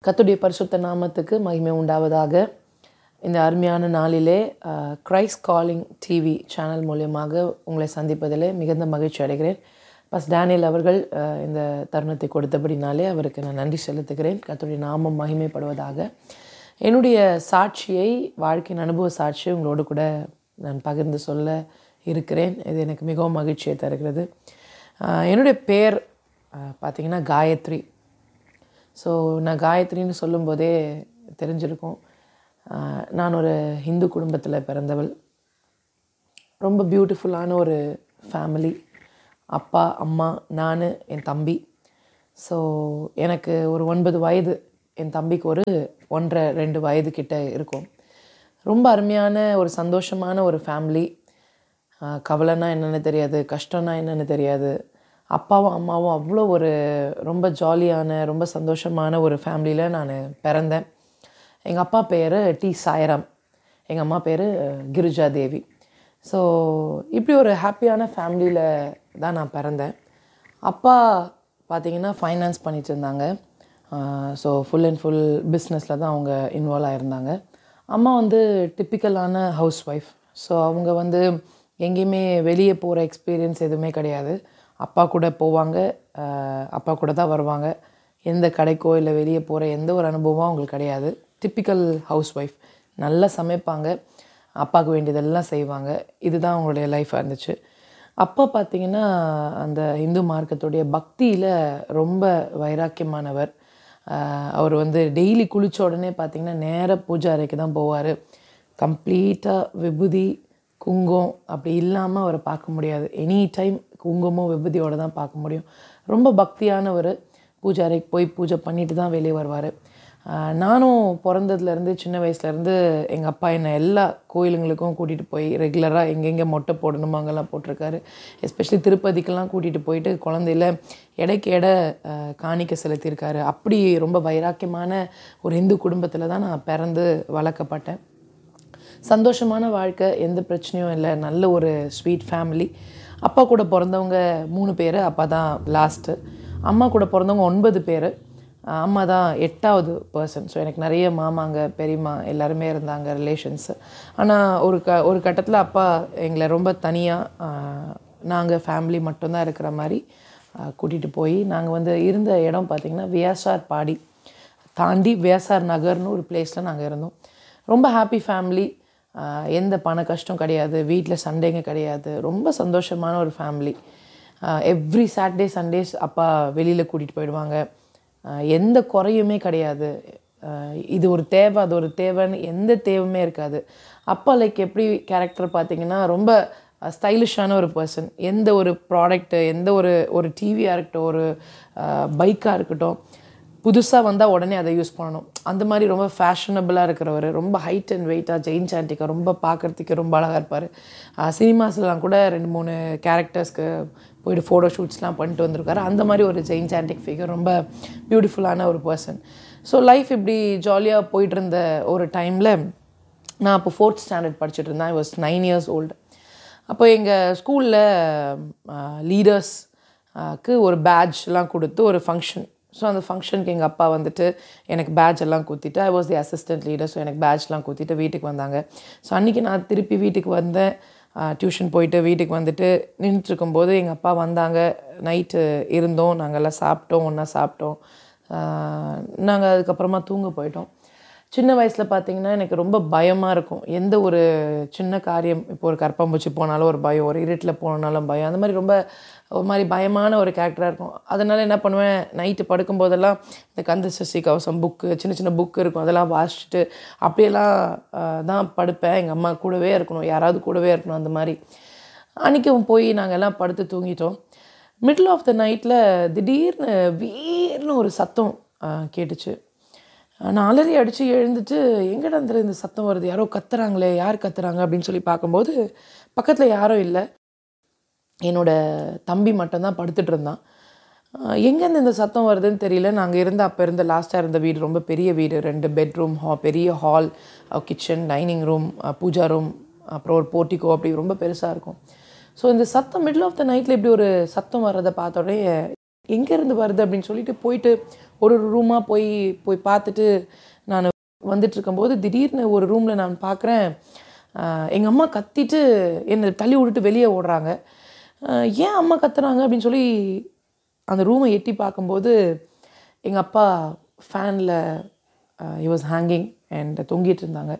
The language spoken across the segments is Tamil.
கர்த்தருடைய பரிசுத்த நாமத்துக்கு மகிமை உண்டாவதாக இந்த அருமையான நாளிலே கிரைஸ் காலிங் டிவி சேனல் மூலியமாக உங்களை சந்திப்பதிலே மிகுந்த மகிழ்ச்சி அடைகிறேன் பஸ் டேனியல் அவர்கள் அஹ், இந்த தருணத்தை கொடுத்தபடினாலே அவருக்கு நான் நன்றி செலுத்துகிறேன் கர்த்தருடைய நாமம் மகிமைப்படுவதாக என்னுடைய சாட்சியை வாழ்க்கையின் அனுபவ சாட்சியை உங்களோடு கூட நான் பகிர்ந்து சொல்ல இருக்கிறேன் இது எனக்கு மிகவும் மகிழ்ச்சியை தருகிறது அஹ், என்னுடைய பேர் அஹ், பார்த்தீங்கன்னா காயத்ரி ஸோ நான் காயத்ரின்னு சொல்லும்போதே தெரிஞ்சிருக்கும் ஆஹ் நான் ஒரு ஹிந்து குடும்பத்தில் பிறந்தவள் ரொம்ப பியூட்டிஃபுல்லான ஒரு ஃபேமிலி அப்பா அம்மா நான் என் தம்பி ஸோ எனக்கு ஒரு ஒன்பது வயது என் தம்பிக்கு ஒரு ஒன்றரை ரெண்டு வயது கிட்ட இருக்கும் ரொம்ப அருமையான ஒரு சந்தோஷமான ஒரு ஃபேமிலி கவலைனா என்னென்னு தெரியாது கஷ்டம்னா என்னென்னு தெரியாது அப்பாவும் அம்மாவும் அவ்வளோ ஒரு ரொம்ப ஜாலியான ரொம்ப சந்தோஷமான ஒரு ஃபேமிலியில் நான் பிறந்தேன் எங்கள் அப்பா பேர் டி சாய்ராம் எங்கள் அம்மா பேர் கிரிஜா தேவி ஸோ இப்படி ஒரு ஹாப்பியான ஃபேமிலியில் தான் நான் பிறந்தேன் அப்பா பார்த்தீங்கன்னா ஃபைனான்ஸ் பண்ணிட்டு இருந்தாங்க ஸோ ஃபுல் அண்ட் ஃபுல் பிஸ்னஸில் தான் அவங்க இன்வால்வ் ஆயிருந்தாங்க அம்மா வந்து டிப்பிக்கலான ஹவுஸ் ஒய்ஃப் ஸோ அவங்க வந்து எங்கேயுமே வெளியே போகிற எக்ஸ்பீரியன்ஸ் எதுவுமே கிடையாது அப்பா கூட போவாங்க ஆஹ் அப்பா கூட தான் வருவாங்க எந்த கடைக்கோ இல்லை வெளியே போகிற எந்த ஒரு அனுபவமும் அவங்களுக்கு கிடையாது டிப்பிக்கல் ஹவுஸ் ஒய்ஃப் நல்லா சமைப்பாங்க அப்பாவுக்கு வேண்டியதெல்லாம் செய்வாங்க இதுதான் அவங்களுடைய லைஃபாக இருந்துச்சு அப்பா பார்த்தீங்கன்னா அந்த இந்து மார்க்கத்துடைய பக்தியில் ரொம்ப வைராக்கியமானவர் ஆஹ் அவர் வந்து டெய்லி குளிச்ச உடனே பார்த்தீங்கன்னா நேர பூஜை அறைக்கு தான் போவார் கம்ப்ளீட்டாக விபூதி குங்குமம் அப்படி இல்லாமல் அவரை பார்க்க முடியாது எனி டைம் குங்குமம் விபூதியோட தான் பார்க்க முடியும் ரொம்ப பக்தியானவர் பூஜை அறைக்கு போய் பூஜை பண்ணிட்டு தான் வெளியே வருவார் நானும் பிறந்ததுலேருந்து சின்ன வயசுலேருந்து எங்கள் அப்பா என்னை எல்லா கோயிலுங்களுக்கும் கூட்டிகிட்டு போய் ரெகுலராக எங்கெங்கே மொட்டை போடணுமோ அங்கெல்லாம் போட்டிருக்காரு எஸ்பெஷலி திருப்பதிக்கெல்லாம் கூட்டிகிட்டு போயிட்டு குழந்தையில எடைக்கு எடை அஹ், காணிக்கை செலுத்தியிருக்காரு அப்படி ரொம்ப வைராக்கியமான ஒரு இந்து குடும்பத்தில் தான் நான் பிறந்து வளர்க்கப்பட்டேன் சந்தோஷமான வாழ்க்கை எந்த பிரச்சனையும் இல்லை நல்ல ஒரு ஸ்வீட் ஃபேமிலி அப்பா கூட பிறந்தவங்க மூணு பேர் அப்பா தான் லாஸ்ட்டு அம்மா கூட பிறந்தவங்க ஒன்பது பேர் அம்மா தான் எட்டாவது பர்சன் ஸோ எனக்கு நிறைய மாமாங்க பெரியம்மா எல்லாருமே இருந்தாங்க ரிலேஷன்ஸு ஆனால் ஒரு க ஒரு கட்டத்தில் அப்பா எங்களை ரொம்ப தனியாக நாங்கள் ஃபேமிலி மட்டும்தான் இருக்கிற மாதிரி கூட்டிகிட்டு போய் நாங்கள் வந்து இருந்த இடம் பார்த்திங்கன்னா வியாசார் பாடி தாண்டி வியாசார் நகர்னு ஒரு பிளேஸில் நாங்கள் இருந்தோம் ரொம்ப ஹாப்பி ஃபேமிலி எந்த பண கஷ்டம் கிடையாது வீட்டில் சண்டைங்க கிடையாது ரொம்ப சந்தோஷமான ஒரு ஃபேமிலி எவ்ரி சாட்டர்டே சண்டேஸ் அப்பா வெளியில் கூட்டிகிட்டு போயிடுவாங்க ஆஹ் எந்த குறையுமே கிடையாது ஆஹ் இது ஒரு தேவை அது ஒரு தேவைன்னு எந்த தேவையுமே இருக்காது அப்பா லைக் எப்படி கேரக்டர் பார்த்தீங்கன்னா ரொம்ப ஸ்டைலிஷான ஒரு பர்சன் எந்த ஒரு ப்ராடக்ட்டு எந்த ஒரு ஒரு டிவியாக இருக்கட்டும் ஒரு பைக்காக இருக்கட்டும் புதுசாக வந்தால் உடனே அதை யூஸ் பண்ணணும் அந்த மாதிரி ரொம்ப ஃபேஷனபிளாக இருக்கிறவர் ரொம்ப ஹைட் அண்ட் வெயிட்டாக ஜெயின் சாண்டிக்காக ரொம்ப பார்க்குறதுக்கு ரொம்ப அழகாக இருப்பார் சினிமாஸ்லாம் கூட ரெண்டு மூணு கேரக்டர்ஸ்க்கு போயிட்டு ஃபோட்டோ ஷூட்ஸ்லாம் பண்ணிட்டு வந்திருக்காரு அந்த மாதிரி ஒரு ஜெயின் சாண்டிக் ஃபிகர் ரொம்ப பியூட்டிஃபுல்லான ஒரு பர்சன் ஸோ லைஃப் இப்படி ஜாலியாக போயிட்டு இருந்த ஒரு டைமில் நான் அப்போ ஃபோர்த் ஸ்டாண்டர்ட் படிச்சுட்டு இருந்தேன் I was nine years old அப்போ எங்கள் ஸ்கூலில் லீடர்ஸ்க்கு ஒரு பேட்ச்லாம் கொடுத்து ஒரு ஃபங்க்ஷன் ஸோ அந்த ஃபங்க்ஷனுக்கு எங்கள் அப்பா வந்துட்டு எனக்கு பேட்ச் எல்லாம் குத்திட்டு I was the assistant leader so எனக்கு பேட்ச்லாம் குத்திட்டு வீட்டுக்கு வந்தாங்க ஸோ அன்றைக்கி நான் திருப்பி வீட்டுக்கு வந்தேன் டியூஷன் போயிட்டு வீட்டுக்கு வந்துட்டு நின்றுட்டு இருக்கும்போது எங்கள் அப்பா வந்தாங்க நைட்டு இருந்தோம் நாங்கள்லாம் சாப்பிட்டோம் ஒன்றா சாப்பிட்டோம் நாங்கள் அதுக்கப்புறமா தூங்க போயிட்டோம் சின்ன வயசில் பார்த்தீங்கன்னா எனக்கு ரொம்ப பயமாக இருக்கும் எந்த ஒரு சின்ன காரியம் இப்போ ஒரு கற்பம்பூச்சி போனாலும் ஒரு பயம் ஒரு இருட்டில் போனாலும் பயம் அந்த மாதிரி ரொம்ப ஒரு மாதிரி பயமான ஒரு கேரக்டராக இருக்கும் அதனால் என்ன பண்ணுவேன் நைட்டு படுக்கும்போதெல்லாம் இந்த கந்த சஷ்டி கவசம் புக்கு சின்ன சின்ன புக்கு இருக்கும் அதெல்லாம் வாசிச்சுட்டு அப்படியெல்லாம் ஆஹ், தான் படுப்பேன் எங்கள் அம்மா கூடவே இருக்கணும் யாராவது கூடவே இருக்கணும் அந்த மாதிரி அன்றைக்கும் போய் நாங்கள் எல்லாம் படுத்து தூங்கிட்டோம் மிடில் ஆஃப் த நைட்டில் திடீர்னு வீர்னு ஒரு சத்தம் ஆஹ், கேட்டுச்சு நான் அலறி அடித்து எழுந்துட்டு எங்கடா இந்த இந்த சத்தம் வருது யாரோ கத்துறாங்களே யார் கத்துறாங்க அப்படின்னு சொல்லி பார்க்கும்போது பக்கத்தில் யாரும் இல்லை என்னோட தம்பி மட்டும்தான் படுத்துட்டு இருந்தான் ஆஹ் எங்கேருந்து இந்த சத்தம் வருதுன்னு தெரியல நாங்கள் இருந்த அப்போ இருந்த லாஸ்ட்டாக இருந்த வீடு ரொம்ப பெரிய வீடு ரெண்டு பெட்ரூம் ஹா பெரிய hall kitchen dining room puja room அப்புறம் ஒரு போர்ட்டிகோ அப்படி ரொம்ப பெருசாக இருக்கும் ஸோ இந்த சத்தம் மிடில் ஆஃப் த நைட்டில் இப்படி ஒரு சத்தம் வர்றதை பார்த்த உடனே எங்கேருந்து வருது அப்படின்னு சொல்லிட்டு போயிட்டு ஒரு ஒரு ரூமாக போய் போய் பார்த்துட்டு நான் வந்துட்டு இருக்கும்போது திடீர்னு ஒரு ரூமில் நான் பார்க்குறேன் எங்கள் அம்மா கத்திட்டு என்னை தள்ளி விட்டுட்டு வெளியே ஓடுறாங்க ஆஹ் ஏன் அம்மா கத்துறாங்க அப்படின்னு சொல்லி அந்த ரூமை எட்டி பார்க்கும்போது எங்கள் அப்பா ஃபேனில் he was ஹேங்கிங் அண்ட் தொங்கிட்டு இருந்தாங்க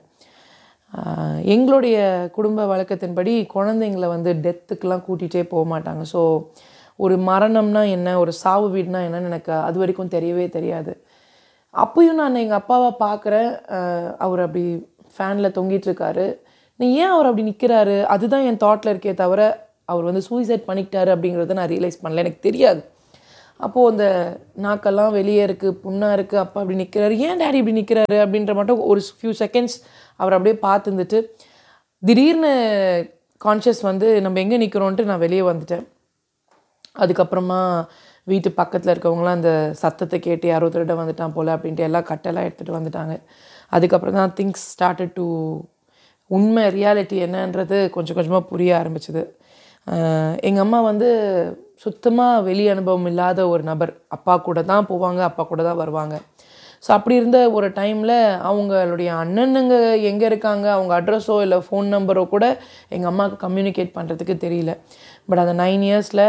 ஆஹ் எங்களுடைய குடும்ப வழக்கத்தின்படி குழந்தைங்கள வந்து டெத்துக்கெலாம் கூட்டிகிட்டே போக மாட்டாங்க ஸோ ஒரு மரணம்னா என்ன ஒரு சாவு வீடுனா என்னன்னு எனக்கு அது வரைக்கும் தெரியவே தெரியாது அப்பயும் நான் எங்கள் அப்பாவை பார்க்குறேன் அவர் அப்படி ஃபேனில் தொங்கிட்டு இருக்காரு நீ ஏன் அவர் அப்படி நிற்கிறாரு அதுதான் என் தாட்டில் இருக்கே தவிர அவர் வந்து சூசைட் பண்ணிக்கிட்டாரு அப்படிங்கிறத நான் ரியலைஸ் பண்ணல எனக்கு தெரியாது அப்போது அந்த நாக்கெல்லாம் வெளியே இருக்குது புண்ணாக இருக்குது அப்பா அப்படி நிற்கிறாரு ஏன் டேடி இப்படி நிற்கிறாரு அப்படின்ற மட்டும் ஒரு ஃபியூ செகண்ட்ஸ் அவர் அப்படியே பார்த்துருந்துட்டு திடீர்னு கான்ஷியஸ் வந்து நம்ம எங்கே நிற்கிறோன்ட்டு நான் வெளியே வந்துட்டேன் அதுக்கப்புறமா வீட்டு பக்கத்தில் இருக்கவங்களாம் அந்த சத்தத்தை கேட்டு யாரோ திருட வந்துட்டான் போல் அப்படின்ட்டு எல்லாம் கட்டெல்லாம் எடுத்துகிட்டு வந்துட்டாங்க அதுக்கப்புறம் தான் திங்ஸ் ஸ்டார்டட் டு உண்மை ரியாலிட்டி என்னன்றது கொஞ்சம் கொஞ்சமாக புரிய ஆரம்பிச்சது எங்கள் அம்மா வந்து சுத்தமாக வெளி அனுபவம் இல்லாத ஒரு நபர் அப்பா கூட தான் போவாங்க அப்பா கூட தான் வருவாங்க ஸோ அப்படி இருந்த ஒரு டைமில் அவங்களுடைய அண்ணனுங்க எங்கே இருக்காங்க அவங்க அட்ரஸோ இல்லை ஃபோன் நம்பரோ கூட எங்கள் அம்மாவுக்கு கம்யூனிகேட் பண்ணுறதுக்கு தெரியல பட் அந்த நைன் இயர்ஸில்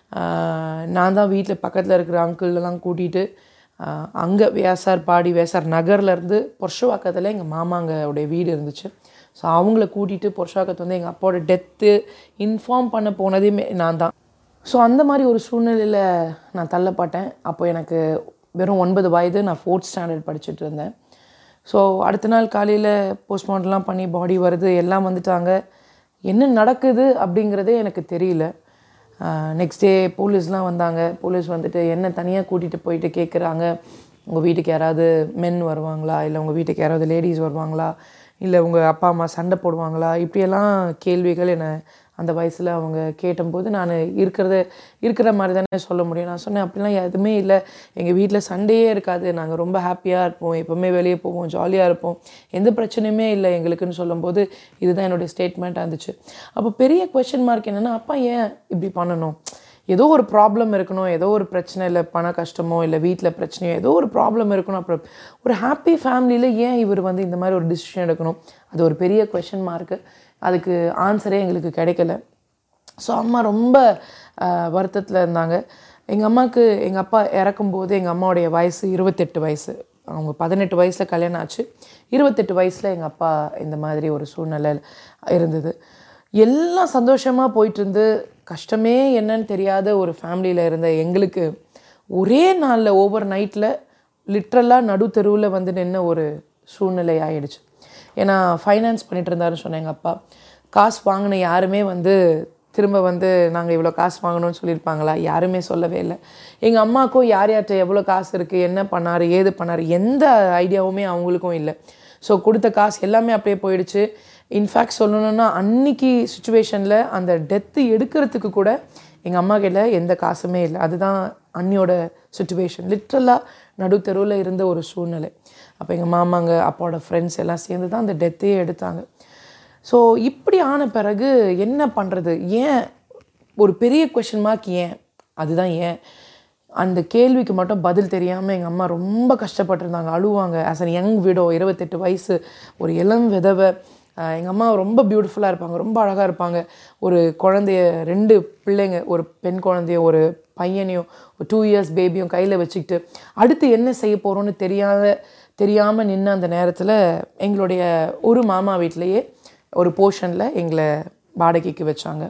நான் தான் வீட்டில் பக்கத்தில் இருக்கிற அங்கிள்லாம் கூட்டிகிட்டு அங்கே வேசார் பாடி வேசார் நகர்லேருந்து பொர்ஷவாக்கத்தில் எங்கள் மாமாங்கவுடைய வீடு இருந்துச்சு ஸோ அவங்கள கூட்டிகிட்டு பொர்ஷவாக்கத்து வந்து எங்கள் அப்பாவோட டெத்து இன்ஃபார்ம் பண்ண போனதே நான் தான் ஸோ அந்த மாதிரி ஒரு சூழ்நிலையில் நான் தள்ளப்பட்டேன் அப்போ எனக்கு வெறும் ஒன்பது வயது நான் ஃபோர்த் ஸ்டாண்டர்ட் படிச்சுட்டு இருந்தேன் ஸோ அடுத்த நாள் காலையில் போஸ்ட்மார்ட்டம்லாம் பண்ணி பாடி வருது எல்லாம் வந்துட்டாங்க என்ன நடக்குது அப்படிங்கிறதே எனக்கு தெரியல நெக்ஸ்ட் டே போலீஸ்லாம் வந்தாங்க போலீஸ் வந்துட்டு என்ன தனியாக கூட்டிகிட்டு போயிட்டு கேட்குறாங்க உங்கள் வீட்டுக்கு யாராவது மென் வருவாங்களா இல்லை உங்கள் வீட்டுக்கு யாராவது லேடிஸ் வருவாங்களா இல்லை உங்கள் அப்பா அம்மா சண்டை போடுவாங்களா இப்படியெல்லாம் கேள்விகள் என்னை அந்த வயசில் அவங்க கேட்டபோது நான் இருக்கிறத இருக்கிற மாதிரி தானே சொல்ல முடியும் நான் சொன்னேன் அப்படிலாம் எதுவுமே இல்லை எங்கள் வீட்டில் சண்டையே இருக்காது நாங்கள் ரொம்ப ஹாப்பியாக இருப்போம் எப்போவுமே வெளியே போவோம் ஜாலியாக இருப்போம் எந்த பிரச்சனையுமே இல்லை எங்களுக்குன்னு சொல்லும்போது இதுதான் என்னுடைய ஸ்டேட்மெண்ட்டாக இருந்துச்சு அப்போ பெரிய கொஷின் மார்க் என்னென்னா அப்பா ஏன் இப்படி பண்ணணும் ஏதோ ஒரு ப்ராப்ளம் இருக்கணும் ஏதோ ஒரு பிரச்சனை இல்லை பண கஷ்டமோ இல்லை வீட்டில் பிரச்சனையோ ஏதோ ஒரு ப்ராப்ளம் இருக்கணும் அப்புறம் ஒரு ஹாப்பி ஃபேமிலியில் ஏன் இவர் வந்து இந்த மாதிரி ஒரு டிசிஷன் எடுக்கணும் அது ஒரு பெரிய கொஷின் மார்க்கு அதுக்கு ஆன்சரே எங்களுக்கு கிடைக்கல ஸோ அம்மா ரொம்ப வருத்தத்தில் இருந்தாங்க எங்கள் அம்மாவுக்கு எங்கள் அப்பா இறக்கும்போது எங்கள் அம்மாவுடைய வயசு இருபத்தெட்டு வயசு அவங்க பதினெட்டு வயசில் கல்யாணம் ஆச்சு இருபத்தெட்டு வயசில் எங்கள் அப்பா இந்த மாதிரி ஒரு சூழ்நிலை இருந்தது எல்லாம் சந்தோஷமாக போயிட்டு இருந்து கஷ்டமே என்னன்னு தெரியாத ஒரு ஃபேமிலியில் இருந்த எங்களுக்கு ஒரே நாளில் ஓவர் நைட்டில் லிட்ரலாக நடு தெருவில் வந்து நின்ன ஒரு சூழ்நிலை ஆயிடுச்சு ஏன்னா ஃபைனான்ஸ் பண்ணிட்டு இருந்தாருன்னு சொன்னேன் எங்கள் அப்பா காசு வாங்கின யாருமே வந்து திரும்ப வந்து நாங்கள் இவ்வளோ காசு வாங்கணும்னு சொல்லியிருப்பாங்களா யாருமே சொல்லவே இல்லை எங்கள் அம்மாவுக்கும் யார் யார்கிட்ட எவ்வளோ காசு இருக்குது என்ன பண்ணார் ஏது பண்ணார் எந்த ஐடியாவுமே அவங்களுக்கும் இல்லை ஸோ கொடுத்த காசு எல்லாமே அப்படியே போயிடுச்சு இன்ஃபேக்ட் சொல்லணுன்னா அன்னைக்கு சுச்சுவேஷனில் அந்த டெத்து எடுக்கிறதுக்கு கூட எங்கள் அம்மா கிட்ட எந்த காசுமே இல்லை அதுதான் அன்னியோட சுச்சுவேஷன் லிட்ரலாக நடுத்தெருவில் இருந்த ஒரு சூழ்நிலை அப்போ எங்கள் மாமாங்க அப்பாவோட ஃப்ரெண்ட்ஸ் எல்லாம் சேர்ந்து தான் அந்த டெத்தையே எடுத்தாங்க ஸோ இப்படி ஆன பிறகு என்ன பண்ணுறது ஏன் ஒரு பெரிய கொஷின் மார்க் ஏன் அதுதான் ஏன் அந்த கேள்விக்கு மட்டும் பதில் தெரியாமல் எங்கள் அம்மா ரொம்ப கஷ்டப்பட்டிருந்தாங்க அழுவாங்க ஆஸ் அன் யங் விடோ இருபத்தெட்டு வயசு ஒரு இளம் விதவை எங்கள் அம்மா ரொம்ப பியூட்டிஃபுல்லாக இருப்பாங்க ரொம்ப அழகாக இருப்பாங்க ஒரு குழந்தைய ரெண்டு பிள்ளைங்க ஒரு பெண் குழந்தைய ஒரு பையனையும் ஒரு டூ இயர்ஸ் பேபியும் கையில் வச்சுக்கிட்டு அடுத்து என்ன செய்ய போகிறோன்னு தெரியாத தெரியாமல் நின்ன அந்த நேரத்தில் எங்களுடைய ஒரு மாமா வீட்டிலையே ஒரு போர்ஷனில் எங்களை வாடகைக்கு வச்சாங்க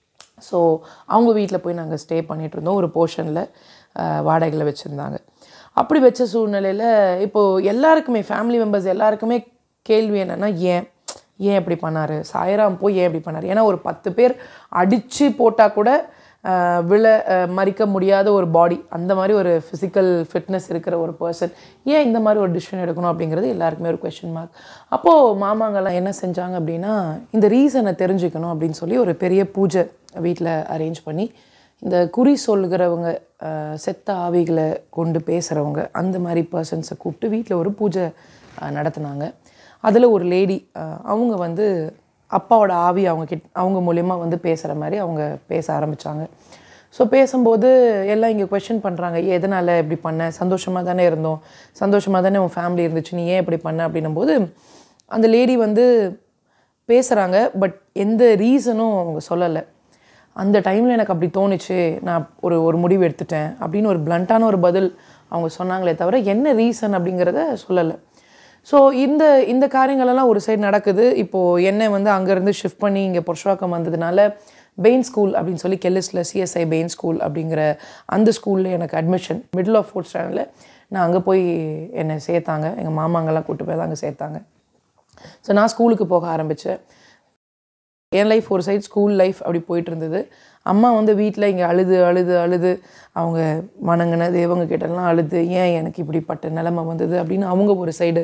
ஸோ அவங்க வீட்டில் போய் நாங்கள் ஸ்டே பண்ணிகிட்டு இருந்தோம் ஒரு போர்ஷனில் வாடகையில் வச்சுருந்தாங்க அப்படி வச்ச சூழ்நிலையில் இப்போது எல்லாருக்குமே ஃபேமிலி மெம்பர்ஸ் எல்லாருக்குமே கேள்வி என்னென்னா ஏன் ஏன் இப்படி பண்ணார் சாயராம் போய் ஏன் இப்படி பண்ணார் ஏன்னா ஒரு பத்து பேர் அடித்து போட்டால் கூட விழ மறிக்க முடியாத ஒரு பாடி அந்த மாதிரி ஒரு ஃபிசிக்கல் ஃபிட்னஸ் இருக்கிற ஒரு பர்சன் ஏன் இந்த மாதிரி ஒரு டிசிஷன் எடுக்கணும் அப்படிங்கிறது எல்லாருக்குமே ஒரு கொஷின் மார்க் அப்போது மாமாங்கெல்லாம் என்ன செஞ்சாங்க அப்படின்னா இந்த ரீசனை தெரிஞ்சுக்கணும் அப்படின்னு சொல்லி ஒரு பெரிய பூஜை வீட்டில் அரேஞ்ச் பண்ணி இந்த குறி சொல்கிறவங்க செத்த ஆவிகளை கொண்டு பேசுகிறவங்க அந்த மாதிரி பர்சன்ஸை கூப்பிட்டு வீட்டில் ஒரு பூஜை நடத்துனாங்க அதில் ஒரு லேடி அவங்க வந்து அப்பாவோட ஆவி அவங்க கிட் அவங்க மூலயமா வந்து பேசுகிற மாதிரி அவங்க பேச ஆரம்பித்தாங்க ஸோ பேசும்போது எல்லாம் இங்கே கொஷின் பண்ணுறாங்க எதனால் இப்படி பண்ண சந்தோஷமாக தானே இருந்தோம் சந்தோஷமாக தானே உன் ஃபேமிலி இருந்துச்சு நீ ஏன் இப்படி பண்ண அப்படின்னும் போது அந்த லேடி வந்து பேசுகிறாங்க பட் எந்த ரீசனும் அவங்க சொல்லலை அந்த டைமில் எனக்கு அப்படி தோணுச்சு நான் ஒரு ஒரு முடிவு எடுத்துட்டேன் அப்படின்னு ஒரு பிளண்ட்டான ஒரு பதில் அவங்க சொன்னாங்களே தவிர என்ன ரீசன் அப்படிங்கிறத சொல்லலை ஸோ இந்த இந்த காரியங்களெல்லாம் ஒரு சைடு நடக்குது இப்போது என்னை வந்து அங்கேருந்து ஷிஃப்ட் பண்ணி இங்கே புருஷவாக்கம் வந்ததுனால பெயின் ஸ்கூல் அப்படின்னு சொல்லி கெல்லிஸில் சிஎஸ்ஐ பெயின் ஸ்கூல் அப்படிங்கிற அந்த ஸ்கூலில் எனக்கு அட்மிஷன் மிடில் ஆஃப் ஃபோர்த் ஸ்டாண்டர்டில் நான் அங்கே போய் என்னை சேர்த்தாங்க எங்கள் மாமாங்கெல்லாம் கூட்டு போய் தான் அங்கே சேர்த்தாங்க ஸோ நான் ஸ்கூலுக்கு போக ஆரம்பித்தேன் என் லைஃப் ஒரு சைடு ஸ்கூல் லைஃப் அப்படி போயிட்டு இருந்தது அம்மா வந்து வீட்டில் இங்கே அழுது அழுது அழுது அவங்க வணங்கின தேவங்க கிட்டலாம் அழுது ஏன் எனக்கு இப்படிப்பட்ட நிலைமை வந்தது அப்படின்னு அவங்க ஒரு சைடு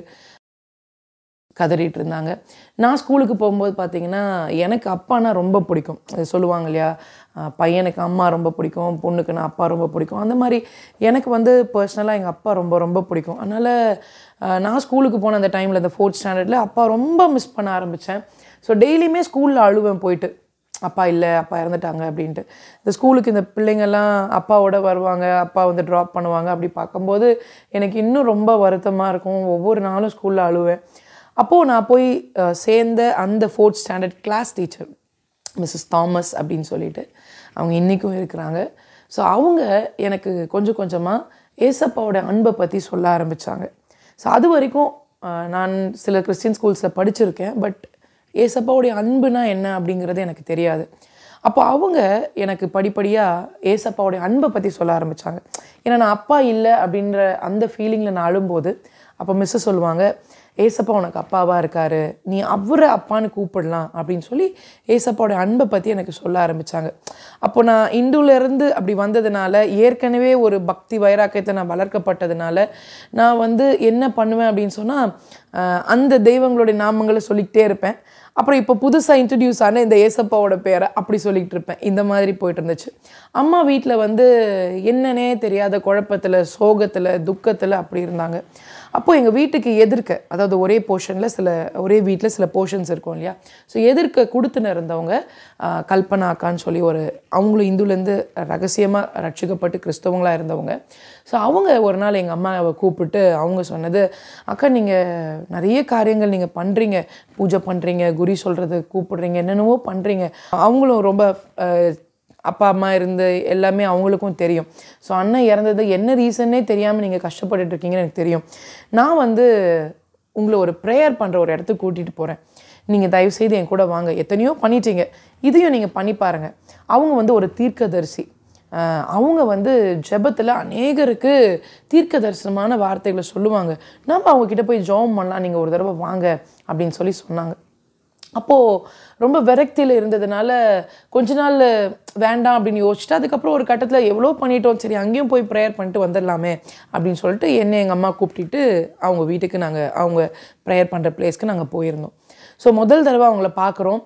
கதறிட்டு இருந்தாங்க நான் ஸ்கூலுக்கு போகும்போது பார்த்தீங்கன்னா எனக்கு அப்பானா ரொம்ப பிடிக்கும் அது சொல்லுவாங்க இல்லையா அஹ் பையனுக்கு அம்மா ரொம்ப பிடிக்கும் பொண்ணுக்கு நான் அப்பா ரொம்ப பிடிக்கும் அந்த மாதிரி எனக்கு வந்து பர்சனலாக எங்கள் அப்பா ரொம்ப ரொம்ப பிடிக்கும் அதனால் அஹ் நான் ஸ்கூலுக்கு போன அந்த டைமில் அந்த ஃபோர்த் ஸ்டாண்டர்டில் அப்பா ரொம்ப மிஸ் பண்ண ஆரம்பித்தேன் ஸோ டெய்லியுமே ஸ்கூலில் அழுவேன் போயிட்டு அப்பா இல்லை அப்பா இறந்துட்டாங்க அப்படின்ட்டு இந்த ஸ்கூலுக்கு இந்த பிள்ளைங்கள்லாம் அப்பாவோட வருவாங்க அப்பா வந்து ட்ராப் பண்ணுவாங்க அப்படி பார்க்கும்போது எனக்கு இன்னும் ரொம்ப வருத்தமாக இருக்கும் ஒவ்வொரு நாளும் ஸ்கூலில் அழுவேன் அப்போது நான் போய் அஹ், சேர்ந்த அந்த fourth standard class teacher Mrs Thomas அப்படின்னு சொல்லிட்டு அவங்க இன்றைக்கும் இருக்கிறாங்க ஸோ அவங்க எனக்கு கொஞ்சம் கொஞ்சமாக ஏசப்பாவோட அன்பை பற்றி சொல்ல ஆரம்பித்தாங்க ஸோ அது வரைக்கும் அஹ், நான் சில கிறிஸ்டியன் ஸ்கூல்ஸில் படிச்சிருக்கேன் பட் ஏசப்பாவுடைய அன்புனா என்ன அப்படிங்கிறது எனக்கு தெரியாது அப்போ அவங்க எனக்கு படிப்படியாக ஏசப்பாவுடைய அன்பை பற்றி சொல்ல ஆரம்பித்தாங்க ஏன்னா நான் அப்பா இல்லை அப்படின்ற அந்த ஃபீலிங்கில் நான் அழும்போது அப்போ மிஸ்ஸு சொல்லுவாங்க ஏசப்பா உனக்கு அப்பாவாக இருக்காரு நீ அவரை அப்பான்னு கூப்பிடலாம் அப்படின்னு சொல்லி ஏசப்பாவோட அன்பை பற்றி எனக்கு சொல்ல ஆரம்பித்தாங்க அப்போ நான் இந்துலேருந்து அப்படி வந்ததுனால ஏற்கனவே ஒரு பக்தி வைராக்கியத்தை நான் வளர்க்கப்பட்டதுனால நான் வந்து என்ன பண்ணுவேன் அப்படின்னு சொன்னால் அந்த தெய்வங்களுடைய நாமங்களை சொல்லிக்கிட்டே இருப்பேன் அப்புறம் இப்போ புதுசாக இன்ட்ரடியூஸ் ஆன இந்த ஏசப்பாவோட பேரை அப்படி சொல்லிக்கிட்டு இருப்பேன் இந்த மாதிரி போயிட்டு இருந்துச்சு அம்மா வீட்டில் வந்து என்னன்னே தெரியாத குழப்பத்தில் சோகத்தில் துக்கத்தில் அப்படி இருந்தாங்க அப்போது எங்கள் வீட்டுக்கு எதிர்க்க அதாவது ஒரே போர்ஷனில் சில ஒரே வீட்டில் சில போர்ஷன்ஸ் இருக்கும் இல்லையா ஸோ எதிர்க்க கொடுத்துன்னு இருந்தவங்க ஆஹ், கல்பனா அக்கான்னு சொல்லி ஒரு அவங்களும் இந்துலேருந்து ரகசியமாக ரட்சிக்கப்பட்டு கிறிஸ்தவங்களாக இருந்தவங்க ஸோ அவங்க ஒரு நாள் எங்கள் அம்மாவை கூப்பிட்டு அவங்க சொன்னது அக்கா நீங்கள் நிறைய காரியங்கள் நீங்கள் பண்ணுறீங்க பூஜை பண்ணுறீங்க குறி சொல்கிறது கூப்பிடுறீங்க என்னென்னவோ பண்ணுறீங்க அவங்களும் ரொம்ப ஆஹ், அப்பா அம்மா இருந்து எல்லாமே அவங்களுக்கும் தெரியும் ஸோ அண்ணன் இறந்தது என்ன ரீசன்னே தெரியாமல் நீங்கள் கஷ்டப்பட்டுட்டு இருக்கீங்கன்னு எனக்கு தெரியும் நான் வந்து உங்களை ஒரு ப்ரேயர் பண்ணுற ஒரு இடத்துக்கு கூட்டிகிட்டு போகிறேன் நீங்கள் தயவுசெய்து என் கூட வாங்க எத்தனையோ பண்ணிட்டீங்க இதையும் நீங்கள் பண்ணி பாருங்கள் அவங்க வந்து ஒரு தீர்க்கதரிசி ஆஹ் அவங்க வந்து ஜெபத்தில் அநேகருக்கு தீர்க்க தரிசனமான வார்த்தைகளை சொல்லுவாங்க நம்ம அவங்க கிட்ட போய் ஜெபம் பண்ணலாம் நீங்கள் ஒரு தடவை வாங்க அப்படின்னு சொல்லி சொன்னாங்க அப்போது ரொம்ப விரக்தியில் இருந்ததுனால கொஞ்ச நாள் வேண்டாம் அப்படின்னு யோசிச்சுட்டு அதுக்கப்புறம் ஒரு கட்டத்தில் எவ்வளோ பண்ணிட்டோம் சரி அங்கேயும் போய் ப்ரேயர் பண்ணிட்டு வந்துடலாமே அப்படின்னு சொல்லிட்டு என்னை எங்கள் அம்மா கூப்பிட்டுட்டு அவங்க வீட்டுக்கு நாங்கள் அவங்க ப்ரேயர் பண்ணுற பிளேஸ்க்கு நாங்கள் போயிருந்தோம் ஸோ முதல் தடவை அவங்கள பார்க்குறோம்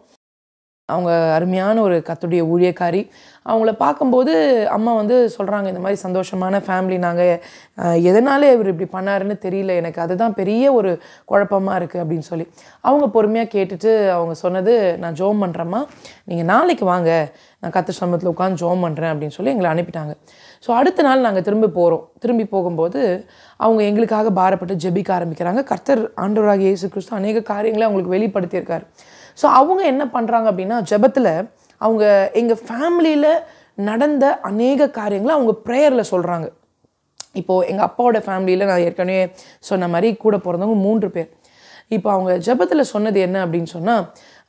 அவங்க அருமையான ஒரு கத்துடைய ஊழியக்காரி அவங்கள பார்க்கும்போது அம்மா வந்து சொல்கிறாங்க இந்த மாதிரி சந்தோஷமான ஃபேமிலி நாங்கள் எதனால இவர் இப்படி பண்ணாருன்னு தெரியல எனக்கு அதுதான் பெரிய ஒரு குழப்பமாக இருக்குது அப்படின்னு சொல்லி அவங்க பொறுமையாக கேட்டுட்டு அவங்க சொன்னது நான் ஜோம் பண்ணுறேம்மா நீங்கள் நாளைக்கு வாங்க நான் கத்து சமூகத்தில் உட்காந்து ஜோம் பண்ணுறேன் அப்படின்னு சொல்லி எங்களை அனுப்பிட்டாங்க ஸோ அடுத்த நாள் நாங்கள் திரும்பி போகிறோம் திரும்பி போகும்போது அவங்க எங்களுக்காக பாரப்பட்டு ஜெபிக்க ஆரம்பிக்கிறாங்க கர்த்தர் ஆண்டவராகிய இயேசு கிறிஸ்து அநேக காரியங்களை அவங்களுக்கு வெளிப்படுத்தியிருக்காரு ஸோ அவங்க என்ன பண்ணுறாங்க அப்படின்னா ஜெபத்தில் அவங்க எங்கள் ஃபேமிலியில் நடந்த அநேக காரியங்களை அவங்க ப்ரேயரில் சொல்கிறாங்க இப்போது எங்கள் அப்பாவோட ஃபேமிலியில் நான் ஏற்கனவே சொன்ன மாதிரி கூட பிறந்தவங்க மூன்று பேர் இப்போ அவங்க ஜெபத்தில் சொன்னது என்ன அப்படின்னு சொன்னால்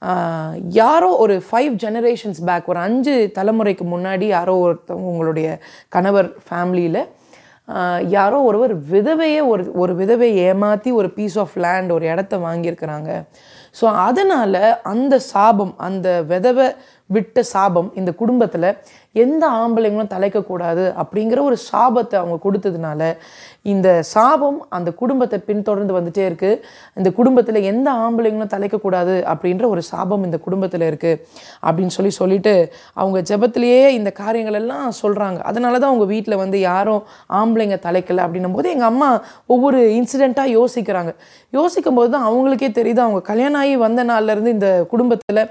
யாரோ ஒரு ஃபைவ் ஜெனரேஷன்ஸ் பேக் ஒரு அஞ்சு தலைமுறைக்கு முன்னாடி யாரோ ஒருத்தவங்க உங்களுடைய கணவர் ஃபேமிலியில் யாரோ ஒருவர் விதவையை ஒரு ஒரு விதவையை ஏமாற்றி ஒரு பீஸ் ஆஃப் லேண்ட் ஒரு இடத்த வாங்கியிருக்கிறாங்க ஸோ அதனால் அந்த சாபம் அந்த விதவை விட்ட சாபம் இந்த குடும்பத்தில் எந்த ஆம்பளைங்களும் தலைக்கக்கூடாது அப்படிங்கிற ஒரு சாபத்தை அவங்க கொடுத்ததுனால இந்த சாபம் அந்த குடும்பத்தை பின்தொடர்ந்து வந்துட்டே இருக்குது இந்த குடும்பத்தில் எந்த ஆம்பளைங்களும் தலைக்கக்கூடாது அப்படின்ற ஒரு சாபம் இந்த குடும்பத்தில் இருக்குது அப்படின்னு சொல்லி சொல்லிட்டு அவங்க ஜெபத்திலேயே இந்த காரியங்கள் எல்லாம் சொல்கிறாங்க அதனால தான் அவங்க வீட்டில் வந்து யாரும் ஆம்பளைங்க தலைக்கலை அப்படின்னும் போது எங்கள் அம்மா ஒவ்வொரு இன்சிடெண்ட்டாக யோசிக்கிறாங்க யோசிக்கும் போது தான் அவங்களுக்கே தெரியுது அவங்க கல்யாணம் ஆகி வந்த நாள்லேருந்து இந்த குடும்பத்தில்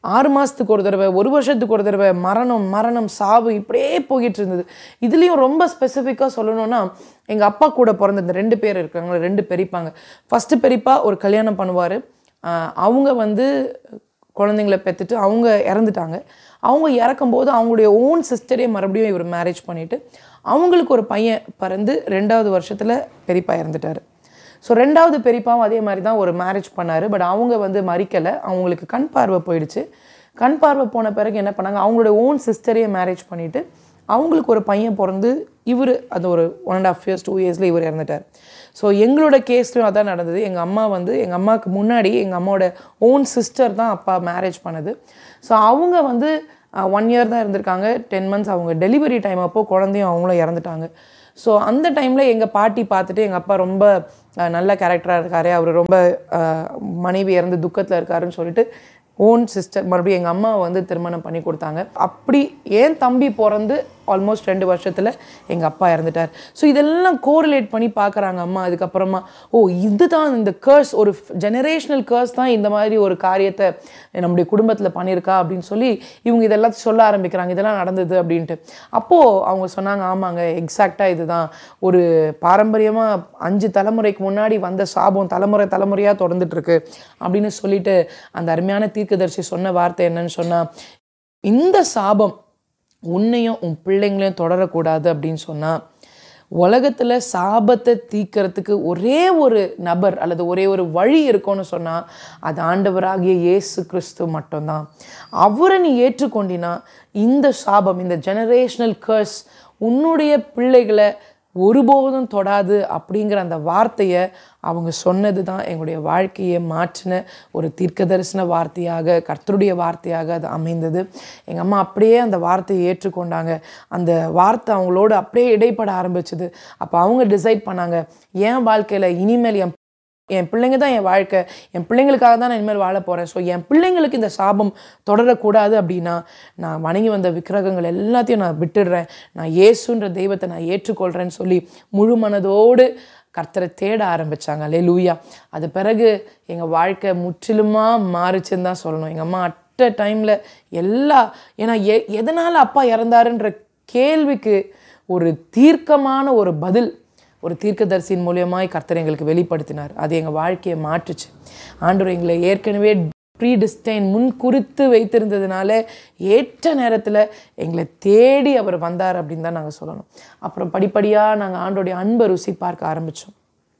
ஆறு மாதத்துக்கு ஒரு தடவை ஒரு வருஷத்துக்கு ஒரு தடவை மரணம் மரணம் சாவு இப்படியே போயிட்டு இருந்தது இதுலேயும் ரொம்ப ஸ்பெசிஃபிக்காக சொல்லணும்னா எங்கள் அப்பா கூட பிறந்த இந்த ரெண்டு பேர் இருக்காங்க ரெண்டு பெரியப்பாங்க ஃபஸ்ட்டு பெரியப்பா ஒரு கல்யாணம் பண்ணுவார் அவங்க வந்து குழந்தைங்கள பெற்றுட்டு அவங்க இறந்துட்டாங்க அவங்க இறக்கும்போது அவங்களுடைய ஓன் சிஸ்டரே மறுபடியும் இவர் மேரேஜ் பண்ணிவிட்டு அவங்களுக்கு ஒரு பையன் பிறந்து ரெண்டாவது வருஷத்தில் பெரியப்பா இறந்துட்டார் ஸோ ரெண்டாவது பெரியப்பாவும் அதே மாதிரி தான் ஒரு மேரேஜ் பண்ணார் பட் அவங்க வந்து மறிக்கலை அவங்களுக்கு கண் பார்வை போயிடுச்சு கண் பார்வை போன பிறகு என்ன பண்ணாங்க அவங்களுடைய ஓன் சிஸ்டரையே மேரேஜ் பண்ணிவிட்டு அவங்களுக்கு ஒரு பையன் பிறந்து இவர் அது ஒரு one and half years two இயர்ஸில் இவர் இறந்துட்டார் ஸோ எங்களோட கேஸ்லையும் அதான் நடந்தது எங்கள் அம்மா வந்து எங்கள் அம்மாவுக்கு முன்னாடி எங்கள் அம்மாவோட ஓன் சிஸ்டர் தான் அப்பா மேரேஜ் பண்ணது ஸோ அவங்க வந்து ஒன் இயர் தான் இருந்திருக்காங்க டென் மந்த்ஸ் அவங்க டெலிவரி டைம் அப்போது குழந்தையும் அவங்களும் இறந்துட்டாங்க ஸோ அந்த டைமில் எங்கள் பாட்டி பார்த்துட்டு எங்கள் அப்பா ரொம்ப அஹ், நல்ல கேரக்டராக இருக்காரு அவர் ரொம்ப அஹ், மனைவி இறந்து துக்கத்தில் இருக்காருன்னு சொல்லிட்டு ஓன் சிஸ்டர் மறுபடியும் எங்கள் அம்மா வந்து திருமணம் பண்ணி கொடுத்தாங்க அப்படி ஏன் தம்பி பிறந்து ஆல்மோஸ்ட் ரெண்டு வருஷத்தில் எங்கள் அப்பா இறந்துட்டார் ஸோ இதெல்லாம் கோரிலேட் பண்ணி பார்க்குறாங்க அம்மா அதுக்கப்புறமா ஓ இதுதான் இந்த கேர்ஸ் ஒரு ஜெனரேஷனல் கேர்ஸ் தான் இந்த மாதிரி ஒரு காரியத்தை நம்முடைய குடும்பத்தில் பண்ணியிருக்கா அப்படின்னு சொல்லி இவங்க இதெல்லாம் சொல்ல ஆரம்பிக்கிறாங்க இதெல்லாம் நடந்தது அப்படின்ட்டு அப்போது அவங்க சொன்னாங்க ஆமாங்க எக்ஸாக்டாக இதுதான் ஒரு பாரம்பரியமாக அஞ்சு தலைமுறைக்கு முன்னாடி வந்த சாபம் தலைமுறை தலைமுறையாக தொடர்ந்துட்டு இருக்கு அப்படின்னு சொல்லிட்டு அந்த அருமையான தீர்க்கதரிசி சொன்ன வார்த்தை என்னன்னு சொன்னால் இந்த சாபம் உன்னையும் உன் பிள்ளைங்களையும் தொடரக்கூடாது அப்படின்னு சொன்னால் உலகத்தில் சாபத்தை தீக்கிறதுக்கு ஒரே ஒரு நபர் அல்லது ஒரே ஒரு வழி இருக்கும்னு சொன்னால் அது ஆண்டவராகிய இயேசு கிறிஸ்து மட்டும்தான் அவரை நீ ஏற்றுக்கொண்டினா இந்த சாபம் இந்த ஜெனரேஷனல் கர்ஸ் உன்னுடைய பிள்ளைகளை ஒருபோதும் தொடாது அப்படிங்கிற அந்த வார்த்தையை அவங்க சொன்னது தான் எங்களுடைய வாழ்க்கையை மாற்றின ஒரு தீர்க்க தரிசன வார்த்தையாக கர்த்தருடைய வார்த்தையாக அது அமைந்தது எங்கள் அம்மா அப்படியே அந்த வார்த்தையை ஏற்றுக்கொண்டாங்க அந்த வார்த்தை அவங்களோட அப்படியே இடைப்பட ஆரம்பிச்சது அப்போ அவங்க டிசைட் பண்ணாங்க என் வாழ்க்கையில் இனிமேல் என் என் பிள்ளைங்க தான் என் வாழ்க்கை என் பிள்ளைங்களுக்காக தான் நான் இனிமேல் வாழ போகிறேன் ஸோ என் பிள்ளைங்களுக்கு இந்த சாபம் தொடரக்கூடாது அப்படின்னா நான் வணங்கி வந்த விக்கிரகங்கள் எல்லாத்தையும் நான் விட்டுடுறேன் நான் இயேசுன்ற தெய்வத்தை நான் ஏற்றுக்கொள்கிறேன்னு சொல்லி முழு மனதோடு கர்த்தரை தேட ஆரம்பித்தாங்க அல்லே லூயா அது பிறகு எங்கள் வாழ்க்கை முற்றிலுமாக மாறுச்சுன்னு தான் சொல்லணும் எங்கள் அம்மா அட்ட டைமில் எல்லா ஏன்னா எ எதனால் அப்பா இறந்தாருன்ற கேள்விக்கு ஒரு தீர்க்கமான ஒரு பதில் ஒரு தீர்க்கதரிசியின் மூலியமாய் கர்த்தர் எங்களுக்கு வெளிப்படுத்தினார் அது எங்கள் வாழ்க்கையை மாற்றுச்சு ஆண்டவர் எங்களை ஏற்கனவே ப்ரீடிஸ்டைன் முன் குறித்து வைத்திருந்ததுனால ஏற்ற நேரத்தில் எங்களை தேடி அவர் வந்தார் அப்படின்னு தான் நாங்கள் சொல்லணும் அப்புறம் படிப்படியாக நாங்கள் ஆண்டோடைய அன்பை ருசி பார்க்க ஆரம்பித்தோம்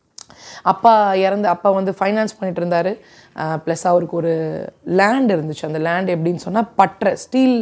அப்பா இறந்து அப்பா வந்து ஃபைனான்ஸ் பண்ணிட்டு இருந்தார் ப்ளஸ் அவருக்கு ஒரு லேண்ட் இருந்துச்சு அந்த லேண்ட் எப்படின்னு சொன்னால் பற்ற ஸ்டீல்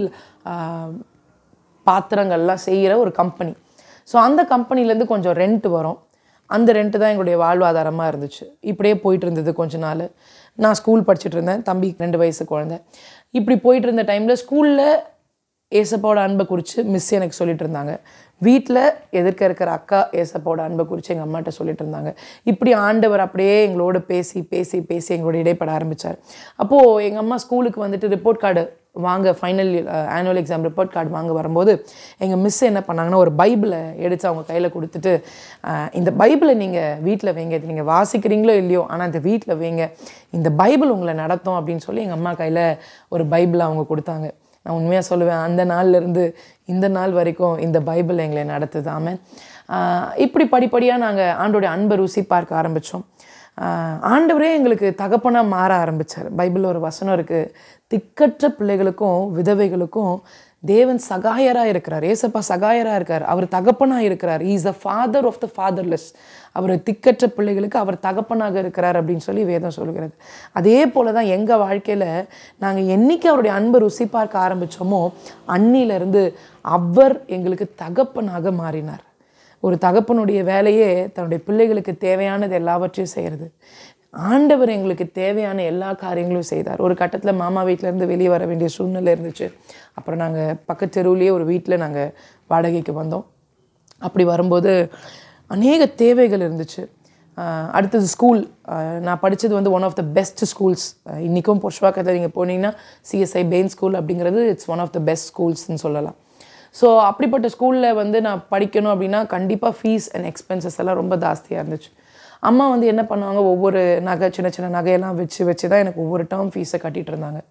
பாத்திரங்கள்லாம் செய்கிற ஒரு கம்பெனி ஸோ அந்த கம்பெனிலேருந்து கொஞ்சம் ரெண்ட் வரும் அந்த ரெண்ட்டு தான் எங்களுடைய வாழ்வாதாரமாக இருந்துச்சு இப்படியே போயிட்டு இருந்தது கொஞ்ச நாள் நான் ஸ்கூல் படிச்சுட்டு இருந்தேன் தம்பி ரெண்டு வயசு குழந்தை இப்படி போயிட்டு இருந்த டைமில் ஸ்கூலில் ஏசப்பாவோட அன்பை குறித்து மிஸ் எனக்கு சொல்லிட்டு இருந்தாங்க வீட்டில் எதிர்க்க இருக்கிற அக்கா ஏசப்பாவோட அன்பை குறித்து எங்கள் அம்மாட்ட சொல்லிட்டு இருந்தாங்க இப்படி ஆண்டவர் அப்படியே எங்களோட பேசி பேசி பேசி எங்களோட இடைப்பட ஆரம்பித்தார் அப்போது எங்கள் அம்மா ஸ்கூலுக்கு வந்துட்டு ரிப்போர்ட் கார்டு வாங்க final annual exam report card வாங்க வரும்போது எங்கள் மிஸ் என்ன பண்ணாங்கன்னா ஒரு பைபிளை எடுத்து அவங்க கையில் கொடுத்துட்டு அஹ், இந்த பைபிளை நீங்கள் வீட்டில் வைங்க இது நீங்கள் வாசிக்கிறீங்களோ இல்லையோ ஆனால் இந்த வீட்டில் வைங்க இந்த பைபிள் உங்களை நடத்தும் அப்படின்னு சொல்லி எங்கள் அம்மா கையில் ஒரு பைபிளை அவங்க கொடுத்தாங்க நான் உண்மையாக சொல்லுவேன் அந்த நாள்ல இருந்து இந்த நாள் வரைக்கும் இந்த பைபிள் எங்களை நடத்துது ஆமென் ஆஹ் இப்படி படிப்படியாக நாங்கள் ஆண்டோடைய அன்பை ருசி பார்க்க ஆரம்பித்தோம் ஆண்டவரே எங்களுக்கு தகப்பனாக மாற ஆரம்பித்தார் பைபிளில் ஒரு வசனம் இருக்குது திக்கற்ற பிள்ளைகளுக்கும் விதவைகளுக்கும் தேவன் சகாயராக இருக்கிறார் ஏசப்பா சகாயராக இருக்கார் அவர் தகப்பனாக இருக்கிறார் is a father of the fatherless அவர் திக்கற்ற பிள்ளைகளுக்கு அவர் தகப்பனாக இருக்கிறார் அப்படின்னு சொல்லி வேதம் சொல்கிறது அதே போல தான் எங்கள் வாழ்க்கையில் நாங்கள் என்னைக்கு அவருடைய அன்பை ருசி பார்க்க ஆரம்பித்தோமோ அன்னிலிருந்து அவர் எங்களுக்கு தகப்பனாக மாறினார் ஒரு தகப்பனுடைய வேலையே தன்னுடைய பிள்ளைகளுக்கு தேவையானது எல்லாவற்றையும் செய்கிறது ஆண்டவர் எங்களுக்கு தேவையான எல்லா காரியங்களும் செய்தார் ஒரு கட்டத்தில் மாமா வீட்டிலேருந்து வெளியே வர வேண்டிய சூழ்நிலை இருந்துச்சு அப்புறம் நாங்கள் பக்கத்து தெருவுலேயே ஒரு வீட்டில் நாங்கள் வாடகைக்கு வந்தோம் அப்படி வரும்போது அநேக தேவைகள் இருந்துச்சு ஆஹ் அடுத்தது ஸ்கூல் நான் படித்தது வந்து one of the best schools இன்றைக்கும் புஷ்வாக்கத்தில் நீங்கள் போனீங்கன்னா சிஎஸ்ஐ பெயின் ஸ்கூல் அப்படிங்கிறது it's one of the best ஸ்கூல்ஸ்னு சொல்லலாம் ஸோ அப்படிப்பட்ட ஸ்கூலில் வந்து நான் படிக்கணும் அப்படின்னா கண்டிப்பாக ஃபீஸ் அண்ட் எக்ஸ்பென்சஸ் எல்லாம் ரொம்ப ஜாஸ்தியாக இருந்துச்சு அம்மா வந்து என்ன பண்ணுவாங்க ஒவ்வொரு நகை சின்ன சின்ன நகையெல்லாம் வச்சு வச்சு தான் எனக்கு ஒவ்வொரு டேர்ம் ஃபீஸை கட்டிட்டு இருந்தாங்க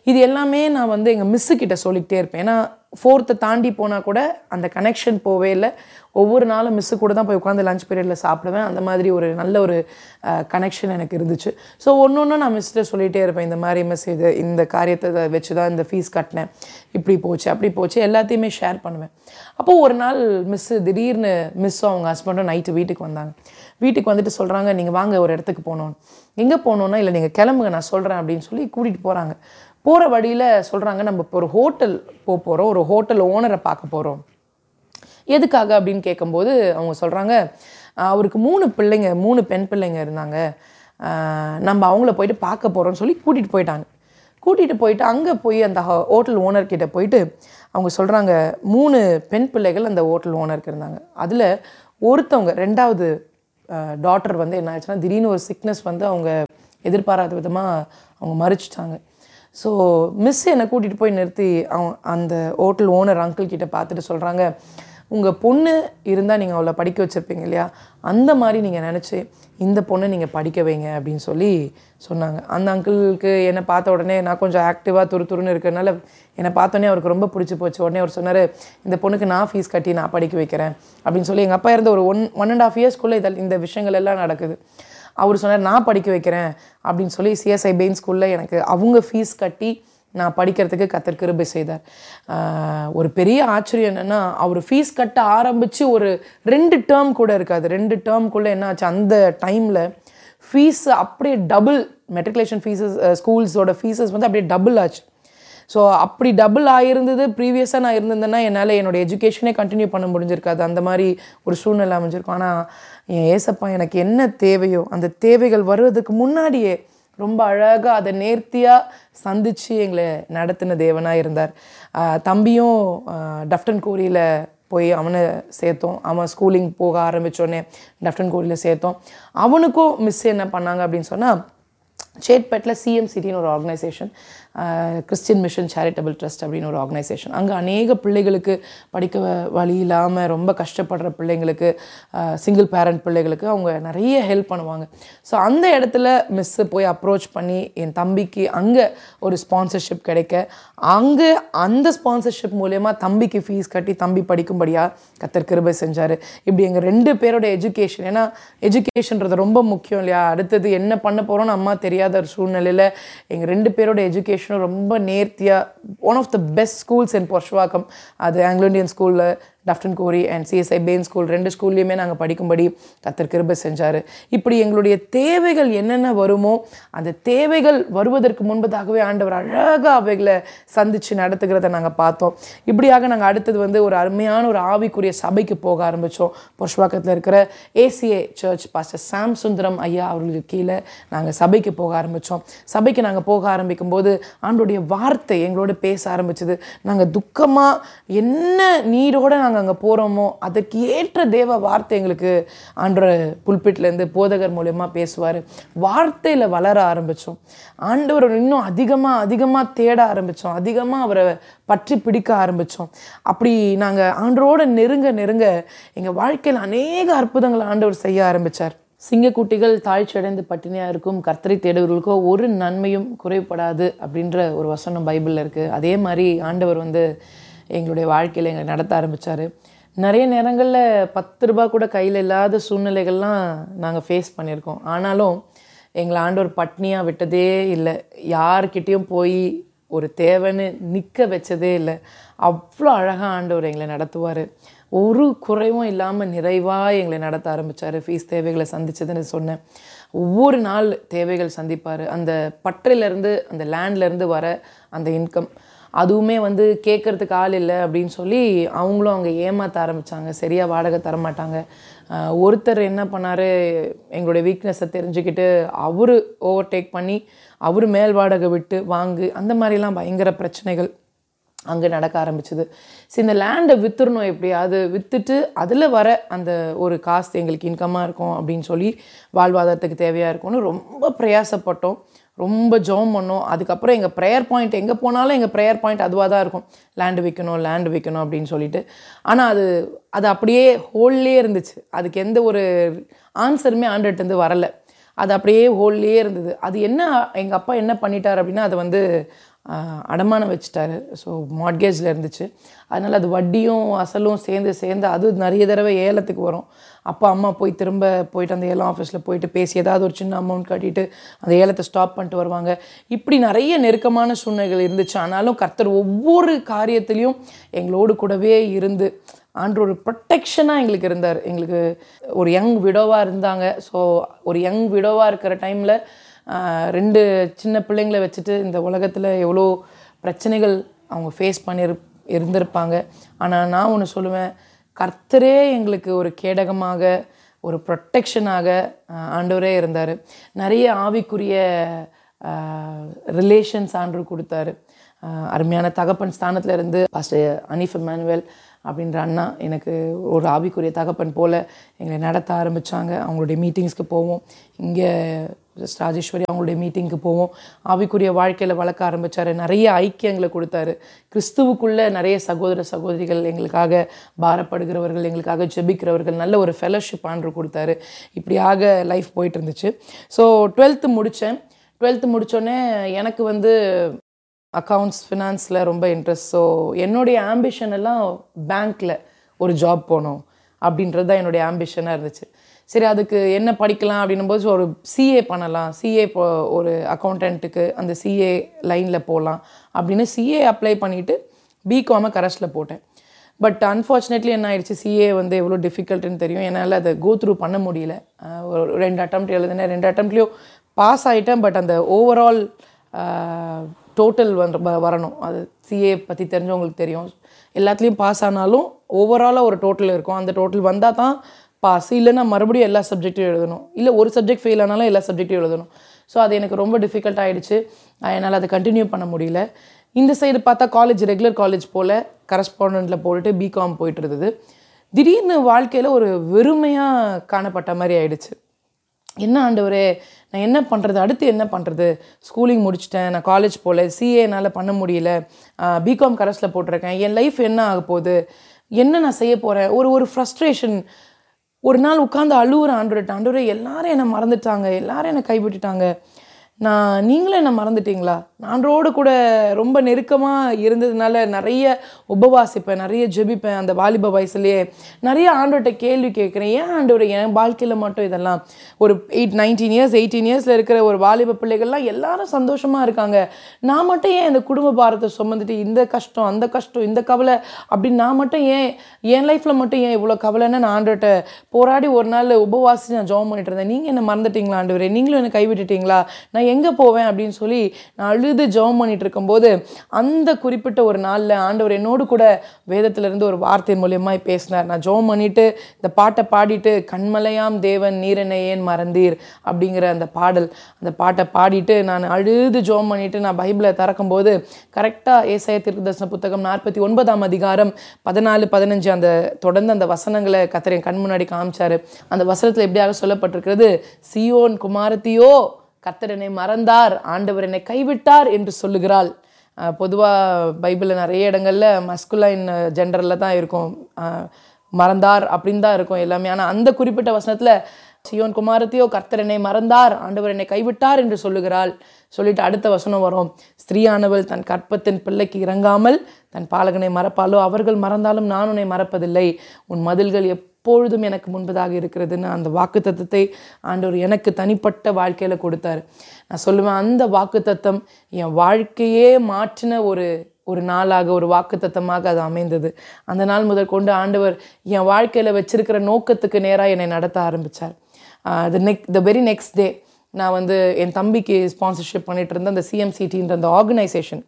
இது எல்லாமே நான் வந்து எங்கள் மிஸ்ஸு கிட்ட சொல்லிக்கிட்டே இருப்பேன் ஏன்னா ஃபோர்த்தை தாண்டி போனால் கூட அந்த கனெக்ஷன் போவே இல்லை ஒவ்வொரு நாளும் மிஸ்ஸு கூட தான் போய் உட்காந்து லஞ்ச் பீரியடில் சாப்பிடுவேன் அந்த மாதிரி ஒரு நல்ல ஒரு கனெக்ஷன் எனக்கு இருந்துச்சு ஸோ ஒன்று ஒன்று நான் மிஸ்கிட்ட சொல்லிகிட்டே இருப்பேன் இந்த மாதிரி மிஸ் இது இந்த காரியத்தை வச்சு தான் இந்த ஃபீஸ் கட்டினேன் இப்படி போச்சு அப்படி போச்சு எல்லாத்தையுமே ஷேர் பண்ணுவேன் அப்போது ஒரு நாள் மிஸ்ஸு திடீர்னு மிஸ்ஸும் அவங்க ஹஸ்பண்டும் நைட்டு வீட்டுக்கு வந்தாங்க வீட்டுக்கு வந்துட்டு சொல்கிறாங்க நீங்கள் வாங்க ஒரு இடத்துக்கு போகணும் எங்கே போகணுன்னா இல்லை நீங்கள் கிளம்புங்க நான் சொல்கிறேன் அப்படின்னு சொல்லி கூட்டிகிட்டு போகிறாங்க போகிற வழியில் சொல்கிறாங்க நம்ம இப்போ ஒரு ஹோட்டல் போக போகிறோம் ஒரு ஹோட்டல் ஓனரை பார்க்க போகிறோம் எதுக்காக அப்படின்னு கேட்கும்போது அவங்க சொல்கிறாங்க அவருக்கு மூணு பிள்ளைங்க மூணு பெண் பிள்ளைங்க இருந்தாங்க ஆஹ் நம்ம அவங்கள போயிட்டு பார்க்க போகிறோம்னு சொல்லி கூட்டிகிட்டு போயிட்டாங்க கூட்டிகிட்டு போயிட்டு அங்கே போய் அந்த ஹோட்டல் ஓனர்கிட்ட போயிட்டு அவங்க சொல்கிறாங்க மூணு பெண் பிள்ளைகள் அந்த ஹோட்டல் ஓனருக்கு இருந்தாங்க அதில் ஒருத்தவங்க ரெண்டாவது டாட்டர் வந்து என்ன ஆச்சுன்னா திடீர்னு ஒரு சிக்னஸ் வந்து அவங்க எதிர்பாராத விதமாக அவங்க மறிச்சிட்டாங்க ஸோ மிஸ் என்னை கூட்டிகிட்டு போய் நிறுத்தி அவன் அந்த ஹோட்டல் ஓனர் அங்கிள் கிட்ட பார்த்துட்டு சொல்கிறாங்க உங்கள் பொண்ணு இருந்தால் நீங்கள் அவளை படிக்க வச்சுருப்பீங்க இல்லையா அந்த மாதிரி நீங்கள் நினச்சி இந்த பொண்ணை நீங்கள் படிக்க வைங்க அப்படின்னு சொல்லி சொன்னாங்க அந்த அங்கிளுக்கு என்னை பார்த்த உடனே நான் கொஞ்சம் ஆக்டிவாக துரு துருன்னு இருக்கிறதுனால என்னை பார்த்தோன்னே அவருக்கு ரொம்ப பிடிச்சி போச்சு உடனே அவர் சொன்னார் இந்த பொண்ணுக்கு நான் ஃபீஸ் கட்டி நான் படிக்க வைக்கிறேன் அப்படின்னு சொல்லி எங்கள் அப்பா இருந்த ஒரு ஒன் ஒன் அண்ட் ஆஃப் இயர்ஸ்க்குள்ளே இதில் இந்த விஷயங்கள் எல்லாம் நடக்குது அவர் சொன்னார் நான் படிக்க வைக்கிறேன் அப்படின்னு சொல்லி சிஎஸ்ஐ பெயின் ஸ்கூலில் எனக்கு அவங்க ஃபீஸ் கட்டி நான் படிக்கிறதுக்கு கத்தர் கிருபை செய்தார் ஆஹ் ஒரு பெரிய ஆச்சரியம் என்னென்னா அவர் ஃபீஸ் கட்ட ஆரம்பித்து ஒரு ரெண்டு டேர்ம் கூட இருக்காது ரெண்டு டேர்ம்குள்ளே என்ன ஆச்சு அந்த டைமில் ஃபீஸ் அப்படியே டபுள் மெட்ரிகுலேஷன் ஃபீஸஸ் ஸ்கூல்ஸோட ஃபீஸஸ் வந்து அப்படியே டபுள் ஆச்சு ஸோ அப்படி டபுள் ஆயிருந்தது ப்ரீவியஸாக நான் இருந்திருந்தேன்னா என்னால் என்னோட எஜுகேஷனே கண்டினியூ பண்ண முடிஞ்சிருக்காது அந்த மாதிரி ஒரு சூழ்நிலை அமைஞ்சிருக்கும் ஆனால் என் ஏசப்பா எனக்கு என்ன தேவையோ அந்த தேவைகள் வருவதுக்கு முன்னாடியே ரொம்ப அழகாக அதை நேர்த்தியாக சந்தித்து எங்களை நடத்தின தேவனாக இருந்தார் ஆஹ் தம்பியும் ஆஹ் டஃப்டன் கோரியில் போய் அவனை சேர்த்தோம் அவன் ஸ்கூலிங் போக ஆரம்பித்தோடனே டஃப்டன் கோரியில் சேர்த்தோம் அவனுக்கும் மிஸ் என்ன பண்ணாங்க அப்படின்னு சொன்னால் சேட்பேட்டில் சிஎம்சிடின்னு ஒரு organisation Christian mission charitable trust அப்படின்னு ஒரு ஆர்கனைசேஷன் அங்கே அநேக பிள்ளைகளுக்கு படிக்க வ- வழி இல்லாமல் ரொம்ப கஷ்டப்படுற பிள்ளைங்களுக்கு சிங்கிள் பேரண்ட் பிள்ளைகளுக்கு அவங்க நிறைய ஹெல்ப் பண்ணுவாங்க ஸோ அந்த இடத்துல மிஸ்ஸு போய் அப்ரோச் பண்ணி என் தம்பிக்கு அங்கே ஒரு ஸ்பான்சர்ஷிப் கிடைக்க அங்கே அந்த ஸ்பான்சர்ஷிப் மூலயமா தம்பிக்கு ஃபீஸ் கட்டி தம்பி படிக்கும்படியாக கத்தர் கிருபை செஞ்சார் இப்படி எங்கள் ரெண்டு பேரோட எஜுகேஷன் ஏன்னா எஜுகேஷன்றது ரொம்ப முக்கியம் இல்லையா அடுத்தது என்ன பண்ண போகிறோம்னு அம்மா தெரியாத ஒரு சூழ்நிலையில் எங்கள் ரெண்டு பேரோட எஜுகேஷனும் ரொம்ப நேர்த்தியாக one of the best schools in Purasawalkam அது ஆங்கிலோ இந்தியன் ஸ்கூலில் டஃப்டன் கோரி அண்ட் சிஎஸ்ஐ பெயின் ஸ்கூல் ரெண்டு ஸ்கூல்லையுமே நாங்கள் படிக்கும்படி கத்தர் கிருபை செஞ்சார் இப்படி எங்களுடைய தேவைகள் என்னென்ன வருமோ அந்த தேவைகள் வருவதற்கு முன்பதாகவே ஆண்டவர் அழகாக அவைகளை சந்தித்து நடத்துகிறத நாங்கள் பார்த்தோம் இப்படியாக நாங்கள் அடுத்தது வந்து ஒரு அருமையான ஒரு ஆவிக்குரிய சபைக்கு போக ஆரம்பித்தோம் பொர்ஷ்வாக்கத்தில் இருக்கிற ACA church pastor Sam Sundaram ஐயா அவர்களுக்கு கீழே நாங்கள் சபைக்கு போக ஆரம்பித்தோம் சபைக்கு நாங்கள் போக ஆரம்பிக்கும் போது ஆண்டுடைய வார்த்தை எங்களோட பேச ஆரம்பிச்சது நாங்கள் துக்கமாக என்ன நீரோட நாங்கள் அங்கே போகிறோமோ அதற்கு ஏற்ற தேவ வார்த்தை எங்களுக்கு ஆண்டோட புல்பிட்லேருந்து போதகர் மூலயமா பேசுவார் வார்த்தையில் வளர ஆரம்பித்தோம் ஆண்டவர் இன்னும் அதிகமாக அதிகமாக தேட ஆரம்பித்தோம் அதிகமாக அவரை பற்றி பிடிக்க ஆரம்பித்தோம் அப்படி நாங்கள் ஆண்டரோட நெருங்க நெருங்க எங்கள் வாழ்க்கையில் அநேக அற்புதங்களை ஆண்டவர் செய்ய ஆரம்பித்தார் சிங்கக்குட்டிகள் தாழ்ச்சியடைந்து பட்டினியாக இருக்கும் கர்த்தரை தேடுவர்களுக்கோ ஒரு நன்மையும் குறைபடாது அப்படின்ற ஒரு வசனம் பைபிளில் இருக்குது அதே மாதிரி ஆண்டவர் வந்து எங்களுடைய வாழ்க்கையில் எங்களை நடத்த ஆரம்பித்தார் நிறைய நேரங்களில் பத்து ரூபா கூட கையில் இல்லாத சூழ்நிலைகள்லாம் நாங்கள் ஃபேஸ் பண்ணியிருக்கோம் ஆனாலும் எங்களை ஆண்டவர் பட்னியாக விட்டதே இல்லை யார்கிட்டேயும் போய் ஒரு தேவைன்னு நிற்க வச்சதே இல்லை அவ்வளோ அழகாக ஆண்டவர் எங்களை நடத்துவார் ஒரு குறைவும் இல்லாமல் நிறைவாக எங்களை நடத்த ஆரம்பித்தார் ஃபீஸ் தேவைகளை சந்திச்சதுன்னு சொன்னேன் ஒவ்வொரு நாள் தேவைகள் சந்திப்பார் அந்த பற்றிலேருந்து அந்த லேண்ட்லேருந்து வர அந்த இன்கம் அதுவுமே வந்து கேட்கறதுக்கு ஆள் இல்லை அப்படின்னு சொல்லி அவங்களும் அவங்க ஏமாற்ற ஆரம்பித்தாங்க சரியாக வாடகை தரமாட்டாங்க ஆஹ் ஒருத்தர் என்ன பண்ணார் எங்களுடைய வீக்னஸை தெரிஞ்சுக்கிட்டு அவர் ஓவர்டேக் பண்ணி அவர் மேல் வாடகை விட்டு வாங்கு அந்த மாதிரிலாம் பயங்கர பிரச்சனைகள் அங்கே நடக்க ஆரம்பிச்சது சரி இந்த லேண்டை வித்துடணும் எப்படியாவது விற்றுட்டு அதில் வர அந்த ஒரு காசு எங்களுக்கு இன்கமாக இருக்கும் அப்படின்னு சொல்லி வாழ்வாதாரத்துக்கு தேவையாக இருக்கும்னு ரொம்ப பிரயாசப்பட்டோம் ரொம்ப ஜெபம் பண்ணோம் அதுக்கப்புறம் எங்கள் ப்ரேயர் பாயிண்ட் எங்கே போனாலும் எங்கள் ப்ரேயர் பாயிண்ட் அதுவாக தான் இருக்கும் லேண்டு விற்கணும் லேண்டு விற்கணும் அப்படின்னு சொல்லிட்டு ஆனால் அது அது அப்படியே ஹோல்லே இருந்துச்சு அதுக்கு எந்த ஒரு ஆன்சருமே ஆண்டுகிட்டேருந்து வரலை அது அப்படியே ஹோல்லே இருந்தது அது என்ன எங்கள் அப்பா என்ன பண்ணிட்டார் அப்படின்னா அதை வந்து அடமானம் வச்சுட்டாரு ஸோ மாட்கேஜில் இருந்துச்சு அதனால் அது வட்டியும் அசலும் சேர்ந்து சேர்ந்து அது நிறைய தடவை ஏலத்துக்கு வரும் அப்பா அம்மா போய் திரும்ப போயிட்டு அந்த ஏலம் ஆஃபீஸில் போயிட்டு பேசி ஏதாவது ஒரு சின்ன அமௌண்ட் கட்டிட்டு அந்த ஏலத்தை ஸ்டாப் பண்ணிட்டு வருவாங்க இப்படி நிறைய நெருக்கமான சூழ்நிலைகள் இருந்துச்சு ஆனாலும் கர்த்தர் ஒவ்வொரு காரியத்திலையும் எங்களோடு கூடவே இருந்து ஆண்டு ஒரு ப்ரொட்டெக்ஷனாக எங்களுக்கு இருந்தார் எங்களுக்கு ஒரு யங் விடோவாக இருந்தாங்க ஸோ ஒரு யங் விடோவாக இருக்கிற டைமில் ரெண்டு சின்ன பிள்ளைங்களை வச்சுட்டு இந்த உலகத்தில் எவ்வளோ பிரச்சனைகள் அவங்க ஃபேஸ் பண்ணிரு இருந்திருப்பாங்க ஆனால் நான் ஒன்று சொல்லுவேன் கர்த்தரே எங்களுக்கு ஒரு கேடகமாக ஒரு ப்ரொட்டெக்ஷனாக ஆண்டவரே இருந்தார் நிறைய ஆவிக்குரிய ரிலேஷன்ஸ் ஆண்டு கொடுத்தாரு ஆஹ் அருமையான தகப்பன் ஸ்தானத்தில் இருந்து பாஸ்டர் அனீஃப் மேனுவல் அப்படின்ற அண்ணா எனக்கு ஒரு ஆவிக்குரிய தகப்பன் போல் எங்களை நடத்த ஆரம்பித்தாங்க அவங்களுடைய மீட்டிங்ஸ்க்கு போவோம் இங்கே ராஜேஸ்வரி அவங்களுடைய மீட்டிங்க்கு போவோம் ஆவிக்குரிய வாழ்க்கையில் வளர்க்க ஆரம்பித்தார் நிறைய ஐக்கியங்களை கொடுத்தாரு கிறிஸ்துவுக்குள்ளே நிறைய சகோதர சகோதரிகள் எங்களுக்காக பாரப்படுகிறவர்கள் எங்களுக்காக ஜெபிக்கிறவர்கள் நல்ல ஒரு ஃபெலோஷிப் ஆண்டு கொடுத்தாரு இப்படியாக லைஃப் போயிட்டு இருந்துச்சு ஸோ டுவெல்த்து முடித்தேன் டுவெல்த்து முடித்தோடனே எனக்கு வந்து அக்கௌண்ட்ஸ் ஃபினான்ஸில் ரொம்ப இன்ட்ரெஸ்ட் ஸோ என்னுடைய ஆம்பிஷன் எல்லாம் பேங்க்கில் ஒரு ஜாப் போகணும் அப்படின்றது தான் என்னுடைய ஆம்பிஷனாக இருந்துச்சு சரி அதுக்கு என்ன படிக்கலாம் அப்படின்னும் போது ஒரு சிஏ பண்ணலாம் சிஏ இப்போ ஒரு அக்கௌண்டண்ட்டுக்கு அந்த சிஏ லைனில் போகலாம் அப்படின்னு சிஏ அப்ளை பண்ணிவிட்டு பிகாமை கரஸில் போட்டேன் பட் அன்ஃபார்ச்சுனேட்லி என்ன ஆயிடுச்சு சிஏ வந்து எவ்வளோ டிஃபிகல்ட்டுன்னு தெரியும் என்னால் அதை கோ த்ரூ பண்ண முடியல அஹ் ஒரு ரெண்டு அட்டம் எழுதினேன் ரெண்டு அட்டம்ப்ட்லேயும் பாஸ் ஆகிட்டேன் பட் அந்த ஓவரால் டோட்டல் வந்து வ- வரணும் அது சிஏ பற்றி தெரிஞ்சவங்களுக்கு தெரியும் எல்லாத்துலேயும் பாஸ் ஆனாலும் ஓவராலாக ஒரு டோட்டல் இருக்கும் அந்த டோட்டல் வந்தால் தான் பாஸ் இல்லைன்னா மறுபடியும் எல்லா சப்ஜெக்ட்டும் எழுதணும் இல்லை ஒரு சப்ஜெக்ட் ஃபெயில் ஆனாலும் எல்லா சப்ஜெக்ட்டும் எழுதணும் ஸோ அது எனக்கு ரொம்ப டிஃபிகல்ட் ஆகிடுச்சு என்னால் அதை கண்டினியூ பண்ண முடியல இந்த சைடு பார்த்தா காலேஜ் ரெகுலர் காலேஜ் போல் கரஸ்பாண்டண்ட்டில் போட்டுட்டு பிகாம் போயிட்டு இருந்தது திடீர்னு வாழ்க்கையில் ஒரு வெறுமையாக காணப்பட்ட மாதிரி ஆயிடுச்சு என்ன ஆண்டவரே நான் என்ன பண்ணுறது அடுத்து என்ன பண்ணுறது ஸ்கூலிங் முடிச்சிட்டேன் நான் காலேஜ் போகல சிஏ என்னால் பண்ண முடியல பிகாம் கரஸில் போட்டிருக்கேன் என் லைஃப் என்ன ஆக போகுது என்ன நான் செய்ய போகிறேன் ஒரு ஒரு ஃப்ரஸ்ட்ரேஷன் ஒரு நாள் உட்காந்து அழுவுற ஆண்டவர்கிட்ட ஆண்டவரே எல்லாரும் என்னை மறந்துட்டாங்க எல்லாரும் என்னை கைவிட்டுட்டாங்க நான் நீங்களும் என்ன மறந்துட்டீங்களா ஆண்டரோடு கூட ரொம்ப நெருக்கமாக இருந்ததுனால நிறைய உபவாசிப்பேன் நிறைய ஜெபிப்பேன் அந்த வாலிப வயசுலேயே நிறைய ஆண்டவர்கிட்ட கேள்வி கேட்குறேன் ஏன் ஆண்டவர் என் வாழ்க்கையில் மட்டும் இதெல்லாம் ஒரு எயிட் நைன்டீன் இயர்ஸ் எயிட்டீன் இயர்ஸில் இருக்கிற ஒரு வாலிப பிள்ளைகள்லாம் எல்லாரும் சந்தோஷமாக இருக்காங்க நான் மட்டும் ஏன் இந்த குடும்ப பாரத்தை சுமந்துட்டு இந்த கஷ்டம் அந்த கஷ்டம் இந்த கவலை அப்படின்னு நான் மட்டும் ஏன் என் லைஃப்பில் மட்டும் ஏன் இவ்வளோ கவலைன்னு நான் ஆண்டவர்கிட்ட போராடி ஒரு நாள் உபவாசி நான் ஜெபம் பண்ணிட்டு இருந்தேன் நீங்கள் என்ன மறந்துட்டீங்களா ஆண்டவரே நீங்களும் என்னை கைவிட்டுட்டீங்களா நான் எங்கே போவேன் அப்படின்னு சொல்லி நான் அழுது ஜெபம் பண்ணிட்டு இருக்கும்போது அந்த குறிப்பிட்ட ஒரு நாளில் ஆண்டவர் என்னோடு கூட வேதத்திலிருந்து ஒரு வார்த்தை மூலியமாய் பேசினார் நான் ஜெபம் பண்ணிட்டு இந்த பாட்டை பாடிட்டு கண்மலையாம் தேவன் நீரென்னை ஏன் மறந்தீர் அப்படிங்கிற அந்த பாடல் அந்த பாட்டை பாடிட்டு நான் அழுது ஜெபம் பண்ணிட்டு நான் பைபிளை திறக்கும்போது கரெக்டாக ஏசாய தீர்க்கதர்சன புத்தகம் நாற்பத்தி ஒன்பதாம் அதிகாரம் பதினாலு பதினஞ்சு அந்த தொடர்ந்து அந்த வசனங்களை கத்திர என் கண் முன்னாடி காமிச்சாரு அந்த வசனத்தில் எப்படியாக சொல்லப்பட்டிருக்கிறது சியோன் குமாரத்தியோ கர்த்தர் என்னை மறந்தார் ஆண்டவர் என்னை கைவிட்டார் என்று சொல்லுகிறாள் பொதுவாக பைபிளில் நிறைய இடங்களில் மஸ்குலைன் ஜெண்டரில் தான் இருக்கும் அஹ், மறந்தார் அப்படின்னு தான் இருக்கும் எல்லாமே ஆனால் அந்த குறிப்பிட்ட வசனத்தில் சியோன் குமாரத்தையோ கர்த்தர் என்னை மறந்தார் ஆண்டவர் என்னை கைவிட்டார் என்று சொல்லுகிறாள் சொல்லிட்டு அடுத்த வசனம் வரும் ஸ்திரீயானவள் தன் கற்பத்தின் பிள்ளைக்கு இறங்காமல் தன் பாலகனை மறப்பாலோ அவர்கள் மறந்தாலும் நான் உன்னை மறப்பதில்லை உன் மதில்கள் எப்பொழுதும் எனக்கு முன்பதாக இருக்கிறதுன்னு அந்த வாக்குத்தத்தத்தை ஆண்டவர் எனக்கு தனிப்பட்ட வாழ்க்கையில் கொடுத்தாரு நான் சொல்லுவேன் அந்த வாக்குத்தத்தம் என் வாழ்க்கையே மாற்றின ஒரு ஒரு நாளாக ஒரு வாக்குத்தத்தமாக அது அமைந்தது அந்த நாள் முதல் கொண்டு ஆண்டவர் என் வாழ்க்கையில் வச்சிருக்கிற நோக்கத்துக்கு நேராக என்னை நடத்த ஆரம்பித்தார் the next the very next day நான் வந்து என் தம்பிக்கு ஸ்பான்சர்ஷிப் பண்ணிட்டு இருந்த அந்த சிஎம்சிடின்ற அந்த ஆர்கனைசேஷன்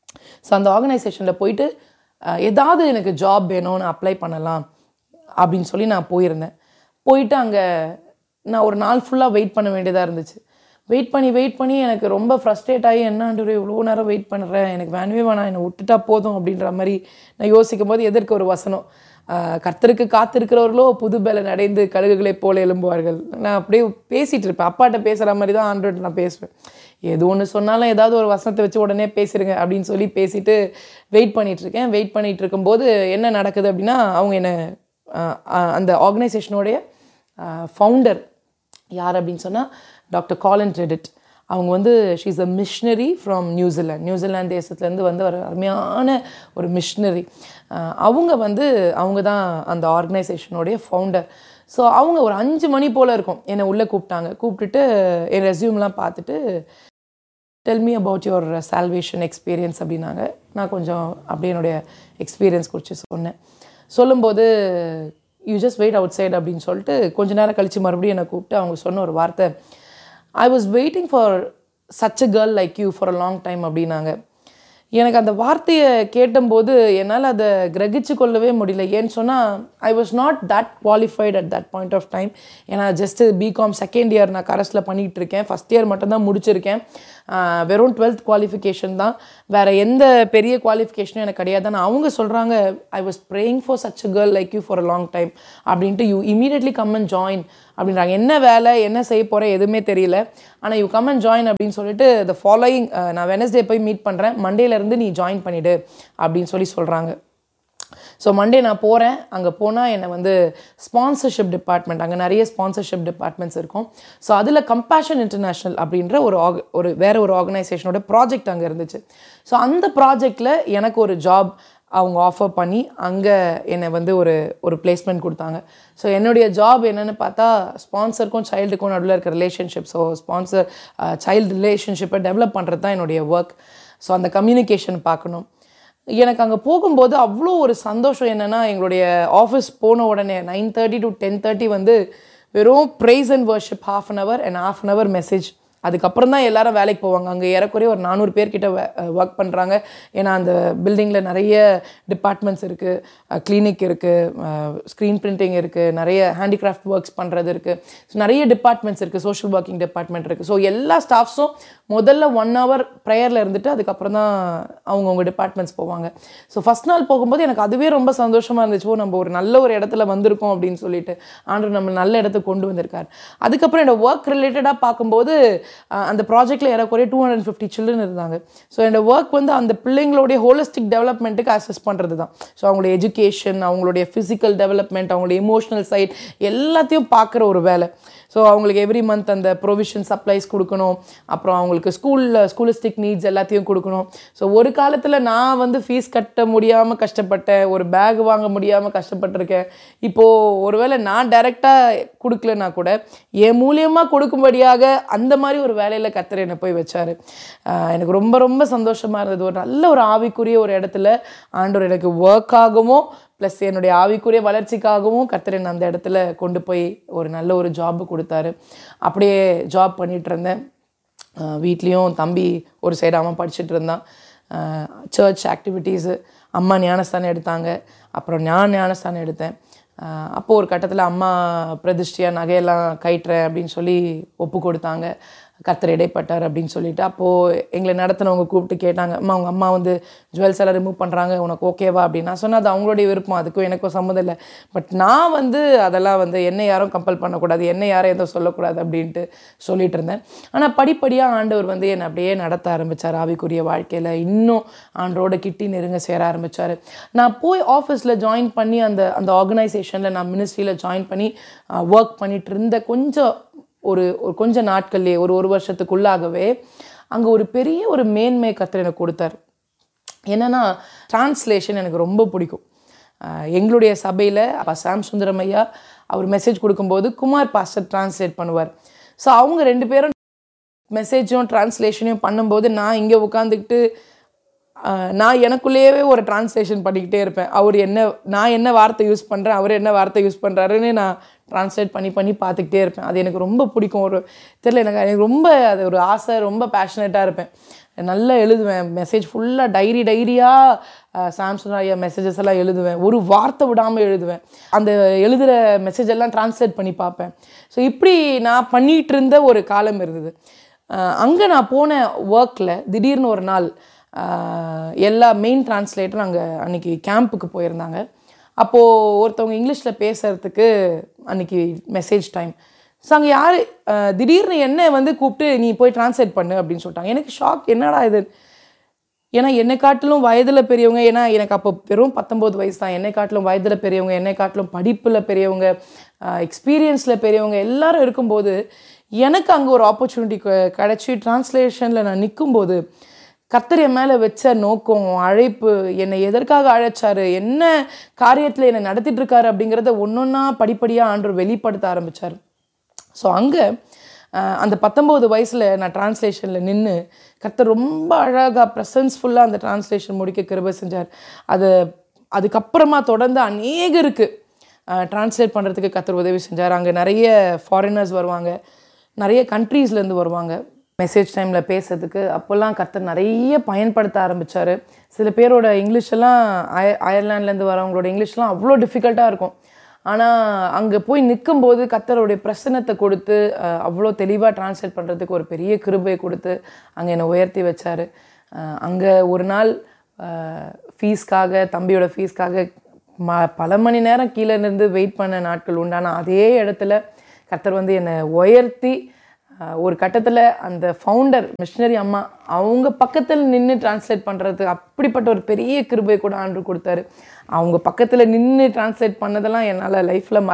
ஸோ அந்த ஆர்கனைசேஷனில் போயிட்டு அஹ், ஏதாவது எனக்கு ஜாப் வேணும்னு அப்ளை பண்ணலாம் அப்படின்னு சொல்லி நான் போயிருந்தேன் போயிட்டு அங்கே நான் ஒரு நாள் ஃபுல்லாக வெயிட் பண்ண வேண்டியதாக இருந்துச்சு வெயிட் பண்ணி வெயிட் பண்ணி எனக்கு ரொம்ப ஃப்ரஸ்ட்ரேட் ஆகி என்னாண்டு இவ்வளோ நேரம் வெயிட் பண்ணுறேன் எனக்கு வேணவே வேணாம் என்னை விட்டுட்டா போதும் அப்படின்ற மாதிரி நான் யோசிக்கும் போது எதற்கு ஒரு வசனம் ஆஹ், கர்த்தருக்கு காத்திருக்கிறவர்களோ புது பலன் அடைந்து கழுகுகளைப் போல எழும்புவார்கள் நான் அப்படியே பேசிகிட்டு இருப்பேன் அப்பாட்ட பேசுகிற மாதிரி தான் ஆண்டோட நான் பேசுவேன் எது ஒன்று சொன்னாலும் ஏதாவது ஒரு வசனத்தை வச்சு உடனே பேசிடுங்க அப்படின்னு சொல்லி பேசிட்டு வெயிட் பண்ணிட்டு இருக்கேன் வெயிட் பண்ணிட்டு இருக்கும்போது என்ன நடக்குது அப்படின்னா அவங்க என்னை ஆஹ், ஆஹ், அந்த ஆர்கனைசேஷனோடைய ஃபவுண்டர் யார் அப்படின்னு சொன்னால் டாக்டர் காலன் ரெடிட் அவங்க வந்து she's a missionary from New Zealand New Zealand தேசத்துலேருந்து வந்து ஒரு அருமையான ஒரு மிஷினரி அவங்க வந்து அவங்க தான் அந்த ஆர்கனைசேஷனுடைய ஃபவுண்டர் ஸோ அவங்க ஒரு அஞ்சு மணி போல் இருக்கும் என்னை உள்ளே கூப்பிட்டாங்க கூப்பிட்டுட்டு என் ரெஸ்யூம்லாம் பார்த்துட்டு tell me about your salvation experience அப்படின்னாங்க நான் கொஞ்சம் அப்படியே என்னுடைய எக்ஸ்பீரியன்ஸ் குறித்து சொன்னேன் சொல்லும்போது you just wait outside அப்படின்னு சொல்லிட்டு கொஞ்ச நேரம் கழித்து மறுபடியும் என்னை கூப்பிட்டு அவங்க சொன்ன ஒரு வார்த்தை I was waiting for such a girl like you for a long time அப்படின்னாங்க எனக்கு அந்த வார்த்தையை கேட்டம்போது என்னால் அதை கிரகிச்சு கொள்ளவே முடியல ஏன்னு சொன்னால் I was not that qualified at that point of time ஏன்னா ஜஸ்ட்டு பிகாம் செகண்ட் இயர் நான் கரஸில் பண்ணிகிட்டு இருக்கேன் ஃபஸ்ட் இயர் மட்டும்தான் முடிச்சிருக்கேன் வெறும் டுவெல்த் குவாலிஃபிகேஷன் தான் வேறு எந்த பெரிய குவாலிஃபிகேஷனும் எனக்கு கிடையாது ஆனால் அவங்க சொல்கிறாங்க I was praying for such a girl like you for a long time அப்படின்ட்டு you immediately come and join அப்படின்றாங்க என்ன வேலை என்ன செய்ய போகிறேன் எதுவுமே தெரியல ஆனால் யூ கம் அண்ட் ஜாயின் அப்படின்னு சொல்லிட்டு த ஃபாலோயிங் நான் வெனஸ்டே போய் மீட் பண்ணுறேன் மண்டேலேருந்து நீ ஜாயின் பண்ணிவிடு அப்படின்னு சொல்லி சொல்கிறாங்க ஸோ மண்டே நான் போகிறேன் அங்கே போனால் என்னை வந்து ஸ்பான்சர்ஷிப் டிபார்ட்மெண்ட் அங்கே நிறைய ஸ்பான்சர்ஷிப் டிபார்ட்மெண்ட்ஸ் இருக்கும் ஸோ அதில் கம்பேஷன் இன்டர்நேஷ்னல் அப்படின்ற ஒரு ஆக் ஒரு வேறு ஒரு ஆர்கனைசேஷனோட ப்ராஜெக்ட் அங்கே இருந்துச்சு ஸோ அந்த ப்ராஜெக்டில் எனக்கு ஒரு ஜாப் அவங்க ஆஃபர் பண்ணி அங்கே என்னை வந்து ஒரு ஒரு பிளேஸ்மெண்ட் கொடுத்தாங்க ஸோ என்னுடைய ஜாப் என்னென்னு பார்த்தா ஸ்பான்சருக்கும் சைல்டுக்கும் நடுவில் இருக்க ரிலேஷன்ஷிப் ஸோ ஸ்பான்சர் சைல்டு ரிலேஷன்ஷிப்பை டெவலப் பண்ணுறது தான் என்னுடைய ஒர்க் ஸோ அந்த கம்யூனிகேஷன் பார்க்கணும் எனக்கு அங்கே போகும்போது அவ்வளோ ஒரு சந்தோஷம் என்னென்னா எங்களுடைய ஆஃபீஸ் போன உடனே nine thirty to ten thirty வந்து வெறும் praise and worship half an hour and half an hour message அதுக்கப்புறம் தான் எல்லாரும் வேலைக்கு போவாங்க அங்கே ஏறக்குறைய ஒரு நானூறு பேர்கிட்ட ஒர்க் பண்ணுறாங்க ஏன்னா அந்த பில்டிங்கில் நிறைய டிபார்ட்மெண்ட்ஸ் இருக்குது கிளினிக் இருக்குது ஸ்க்ரீன் பிரிண்டிங் இருக்குது நிறைய ஹேண்டிகிராஃப்ட் ஒர்க்ஸ் பண்ணுறது இருக்குது ஸோ நிறைய டிபார்ட்மெண்ட்ஸ் இருக்குது சோஷியல் ஒர்க்கிங் டிபார்ட்மெண்ட் இருக்குது ஸோ எல்லா ஸ்டாஃப்ஸும் முதல்ல ஒன் ஹவர் ப்ரேயரில் இருந்துட்டு அதுக்கப்புறம் தான் அவங்கவுங்க டிபார்ட்மெண்ட்ஸ் போவாங்க ஸோ ஃபஸ்ட் நாள் போகும்போது எனக்கு அதுவே ரொம்ப சந்தோஷமாக இருந்துச்சு ஓ நம்ம ஒரு நல்ல ஒரு இடத்துல வந்திருக்கோம் அப்படின்னு சொல்லிட்டு ஆண்டு நம்ம நல்ல இடத்துக்கு கொண்டு வந்திருக்கார் அதுக்கப்புறம் என்னோட ஒர்க் ரிலேட்டடாக பார்க்கும்போது அந்த ப்ராஜெக்டில் ஏறக்குறைய டூ ஹண்ட்ரட் ஃபிஃப்டி சில்ட்ரன் இருந்தாங்க ஸோ என்னோட ஒர்க் வந்து அந்த பிள்ளைங்களுடைய ஹோலிஸ்டிக் டெவலப்மெண்ட்டுக்கு அசஸ் பண்ணுறது தான் ஸோ அவங்களுடைய எஜுகேஷன் அவங்களுடைய ஃபிசிக்கல் டெவலப்மெண்ட் அவங்களுடைய எமோஷனல் சைட் எல்லாத்தையும் பார்க்குற ஒரு வேலை ஸோ அவங்களுக்கு எவ்ரி மந்த் அந்த ப்ரொவிஷன் சப்ளைஸ் கொடுக்கணும் அப்புறம் அவங்களுக்கு ஸ்கூலில் ஸ்கூலிஸ்டிக் நீட்ஸ் எல்லாத்தையும் கொடுக்கணும் ஸோ ஒரு காலத்தில் நான் வந்து ஃபீஸ் கட்ட முடியாமல் கஷ்டப்பட்டேன் ஒரு பேக் வாங்க முடியாமல் கஷ்டப்பட்டிருக்கேன் இப்போது ஒருவேளை நான் டைரெக்டாக கொடுக்கலனா கூட என் மூலியமாக கொடுக்கும்படியாக அந்த மாதிரி ஒரு வேலையில் கத்தர் என்னை போய் வச்சார் எனக்கு ரொம்ப ரொம்ப சந்தோஷமாக இருந்தது ஒரு நல்ல ஒரு ஆவிக்குரிய ஒரு இடத்துல ஆண்டவர் எனக்கு ஒர்க்காகவும் ப்ளஸ் என்னுடைய ஆவிக்குரிய வளர்ச்சிக்காகவும் கர்த்தர் என்னை அந்த இடத்துல கொண்டு போய் ஒரு நல்ல ஒரு ஜாப் கொடுத்தாரு அப்படியே ஜாப் பண்ணிகிட்டு இருந்தேன் வீட்லேயும் தம்பி ஒரு சைடு அவன் படிச்சுட்டு இருந்தான் சர்ச் ஆக்டிவிட்டீஸு அம்மா ஞானஸ்தானம் எடுத்தாங்க அப்புறம் நான் ஞானஸ்தானம் எடுத்தேன் அப்போது ஒரு கட்டத்தில் அம்மா பிரதிஷ்டியாக நகையெல்லாம் கயிட்டுறேன் அப்படின்னு சொல்லி ஒப்பு கொடுத்தாங்க கர்த்தர் இடைப்பட்டார் அப்படின்னு சொல்லிட்டு அப்போது எங்களை நடத்தினவங்க கூப்பிட்டு கேட்டாங்க அம்மா அவங்க அம்மா வந்து ஜுவல்ஸ் எல்லாம் ரிமூவ் பண்ணுறாங்க உனக்கு ஓகேவா அப்படின்னு நான் சொன்னேன் அது அவங்களுடைய விருப்பம் அதுக்கும் எனக்கும் சம்மந்தம் இல்லை பட் நான் வந்து அதெல்லாம் வந்து என்னை யாரும் கம்பல் பண்ணக்கூடாது என்னை யாரும் எதுவும் சொல்லக்கூடாது அப்படின்ட்டு சொல்லிட்டு இருந்தேன் ஆனால் படிப்படியாக ஆண்டவர் வந்து என்னை அப்படியே நடத்த ஆரம்பித்தார் ஆவிக்குரிய வாழ்க்கையில் இன்னும் ஆண்டரோட கிட்டி நெருங்க சேர ஆரம்பித்தார் நான் போய் ஆஃபீஸில் ஜாயின் பண்ணி அந்த அந்த ஆர்கனைசேஷனில் நான் மினிஸ்ட்ரியில் ஜாயின் பண்ணி ஒர்க் பண்ணிட்டு இருந்த கொஞ்சம் ஒரு ஒரு கொஞ்ச நாட்கள்லேயே ஒரு ஒரு வருஷத்துக்குள்ளாகவே அங்கே ஒரு பெரிய ஒரு மேன்மை கத்தர் எனக்கு கொடுத்தார் என்னென்னா டிரான்ஸ்லேஷன் எனக்கு ரொம்ப பிடிக்கும் எங்களுடைய சபையில் அப்போ சாம் சுந்தரம் ஐயா அவர் மெசேஜ் கொடுக்கும்போது குமார் பாஸ்டர் டிரான்ஸ்லேட் பண்ணுவார் ஸோ அவங்க ரெண்டு பேரும் மெசேஜும் டிரான்ஸ்லேஷனையும் பண்ணும்போது நான் இங்கே உட்காந்துக்கிட்டு நான் எனக்குள்ளேயே ஒரு டிரான்ஸ்லேஷன் பண்ணிக்கிட்டே இருப்பேன் அவர் என்ன நான் என்ன வார்த்தை யூஸ் பண்ணுறேன் அவர் என்ன வார்த்தை யூஸ் பண்ணுறாருன்னு நான் ட்ரான்ஸ்லேட் பண்ணி பண்ணி பார்த்துக்கிட்டே இருப்பேன் அது எனக்கு ரொம்ப பிடிக்கும் ஒரு தெரியல எனக்கு எனக்கு ரொம்ப அது ஒரு ஆசை ரொம்ப பேஷனேட்டாக இருப்பேன் நல்லா எழுதுவேன் மெசேஜ் ஃபுல்லாக டைரி டைரியாக சாம்சங் ஐயா மெசேஜஸ் எல்லாம் எழுதுவேன் ஒரு வார்த்தை விடாமல் எழுதுவேன் அந்த எழுதுகிற மெசேஜ் எல்லாம் ட்ரான்ஸ்லேட் பண்ணி பார்ப்பேன் ஸோ இப்படி நான் பண்ணிகிட்டு இருந்த ஒரு காலம் இருந்தது அங்கே நான் போன ஒர்க்கில் திடீர்னு ஒரு நாள் எல்லா மெயின் டிரான்ஸ்லேட்டரும் அங்கே அன்றைக்கி கேம்புக்கு போயிருந்தாங்க அப்போது ஒருத்தவங்க இங்கிலீஷில் பேசுகிறதுக்கு அன்றைக்கி மெசேஜ் டைம் ஸோ அங்கே யார் திடீர்னு என்ன வந்து கூப்பிட்டு நீ போய் டிரான்ஸ்லேட் பண்ணு அப்படின்னு சொல்லிட்டாங்க எனக்கு ஷாக் என்னடா இது ஏன்னா என்னை காட்டிலும் வயதில் பெரியவங்க ஏன்னா எனக்கு அப்போ வெறும் பத்தொம்போது வயசு தான் என்னை காட்டிலும் வயதில் பெரியவங்க என்னை காட்டிலும் படிப்பில் பெரியவங்க எக்ஸ்பீரியன்ஸில் பெரியவங்க எல்லாரும் இருக்கும்போது எனக்கு அங்கே ஒரு ஆப்பர்ச்சுனிட்டி கிடச்சி ட்ரான்ஸ்லேஷனில் நான் நிற்கும்போது கர்த்தர் என் மேலே வச்ச நோக்கம் அழைப்பு என்னை எதற்காக அழைச்சாரு என்ன காரியத்தில் என்னை நடத்திட்டு இருக்காரு அப்படிங்கிறத ஒன்றொன்னா படிப்படியாக ஆண்டு வெளிப்படுத்த ஆரம்பித்தார் ஸோ அங்கே அந்த பத்தொம்போது வயசில் நான் ட்ரான்ஸ்லேஷனில் நின்று கர்த்தர் ரொம்ப அழகாக ப்ரெசன்ஸ்ஃபுல்லாக அந்த ட்ரான்ஸ்லேஷன் முடிக்க கிருபை செஞ்சார் அது அதுக்கப்புறமா தொடர்ந்து அநேகருக்கு ட்ரான்ஸ்லேட் பண்ணுறதுக்கு கர்த்தர் உதவி செஞ்சார் அங்கே நிறைய ஃபாரினர்ஸ் வருவாங்க நிறைய கண்ட்ரீஸ்லேருந்து வருவாங்க மெசேஜ் டைமில் பேசுறதுக்கு அப்போல்லாம் கர்த்தர் நிறைய பயன்படுத்த ஆரம்பித்தார் சில பேரோட இங்கிலீஷெல்லாம் அய அயர்லாண்ட்லேருந்து வரவங்களோட இங்கிலீஷ்லாம் அவ்வளோ டிஃபிகல்ட்டாக இருக்கும் ஆனால் அங்கே போய் நிற்கும்போது கர்த்தருடைய பிரசனத்தை கொடுத்து அஹ், அவ்வளோ தெளிவாக ட்ரான்ஸ்லேட் பண்ணுறதுக்கு ஒரு பெரிய கிருபையை கொடுத்து அங்கே என்னை உயர்த்தி வச்சார் அங்கே ஒரு நாள் ஃபீஸ்க்காக தம்பியோட ஃபீஸ்க்காக ம பல மணி நேரம் கீழே இருந்து வெயிட் பண்ண நாட்கள் உண்டான அதே இடத்துல கர்த்தர் வந்து என்னை உயர்த்தி அஹ், ஒரு கட்டத்தில் அந்த ஃபவுண்டர் மிஷினரி அம்மா அவங்க பக்கத்தில் நின்று டிரான்ஸ்லேட் பண்ணுறது அப்படிப்பட்ட ஒரு பெரிய கிருபை கூட ஆண்டு கொடுத்தாரு அவங்க பக்கத்தில் நின்று டிரான்ஸ்லேட் பண்ணதெல்லாம் என்னால் லைஃப்பில்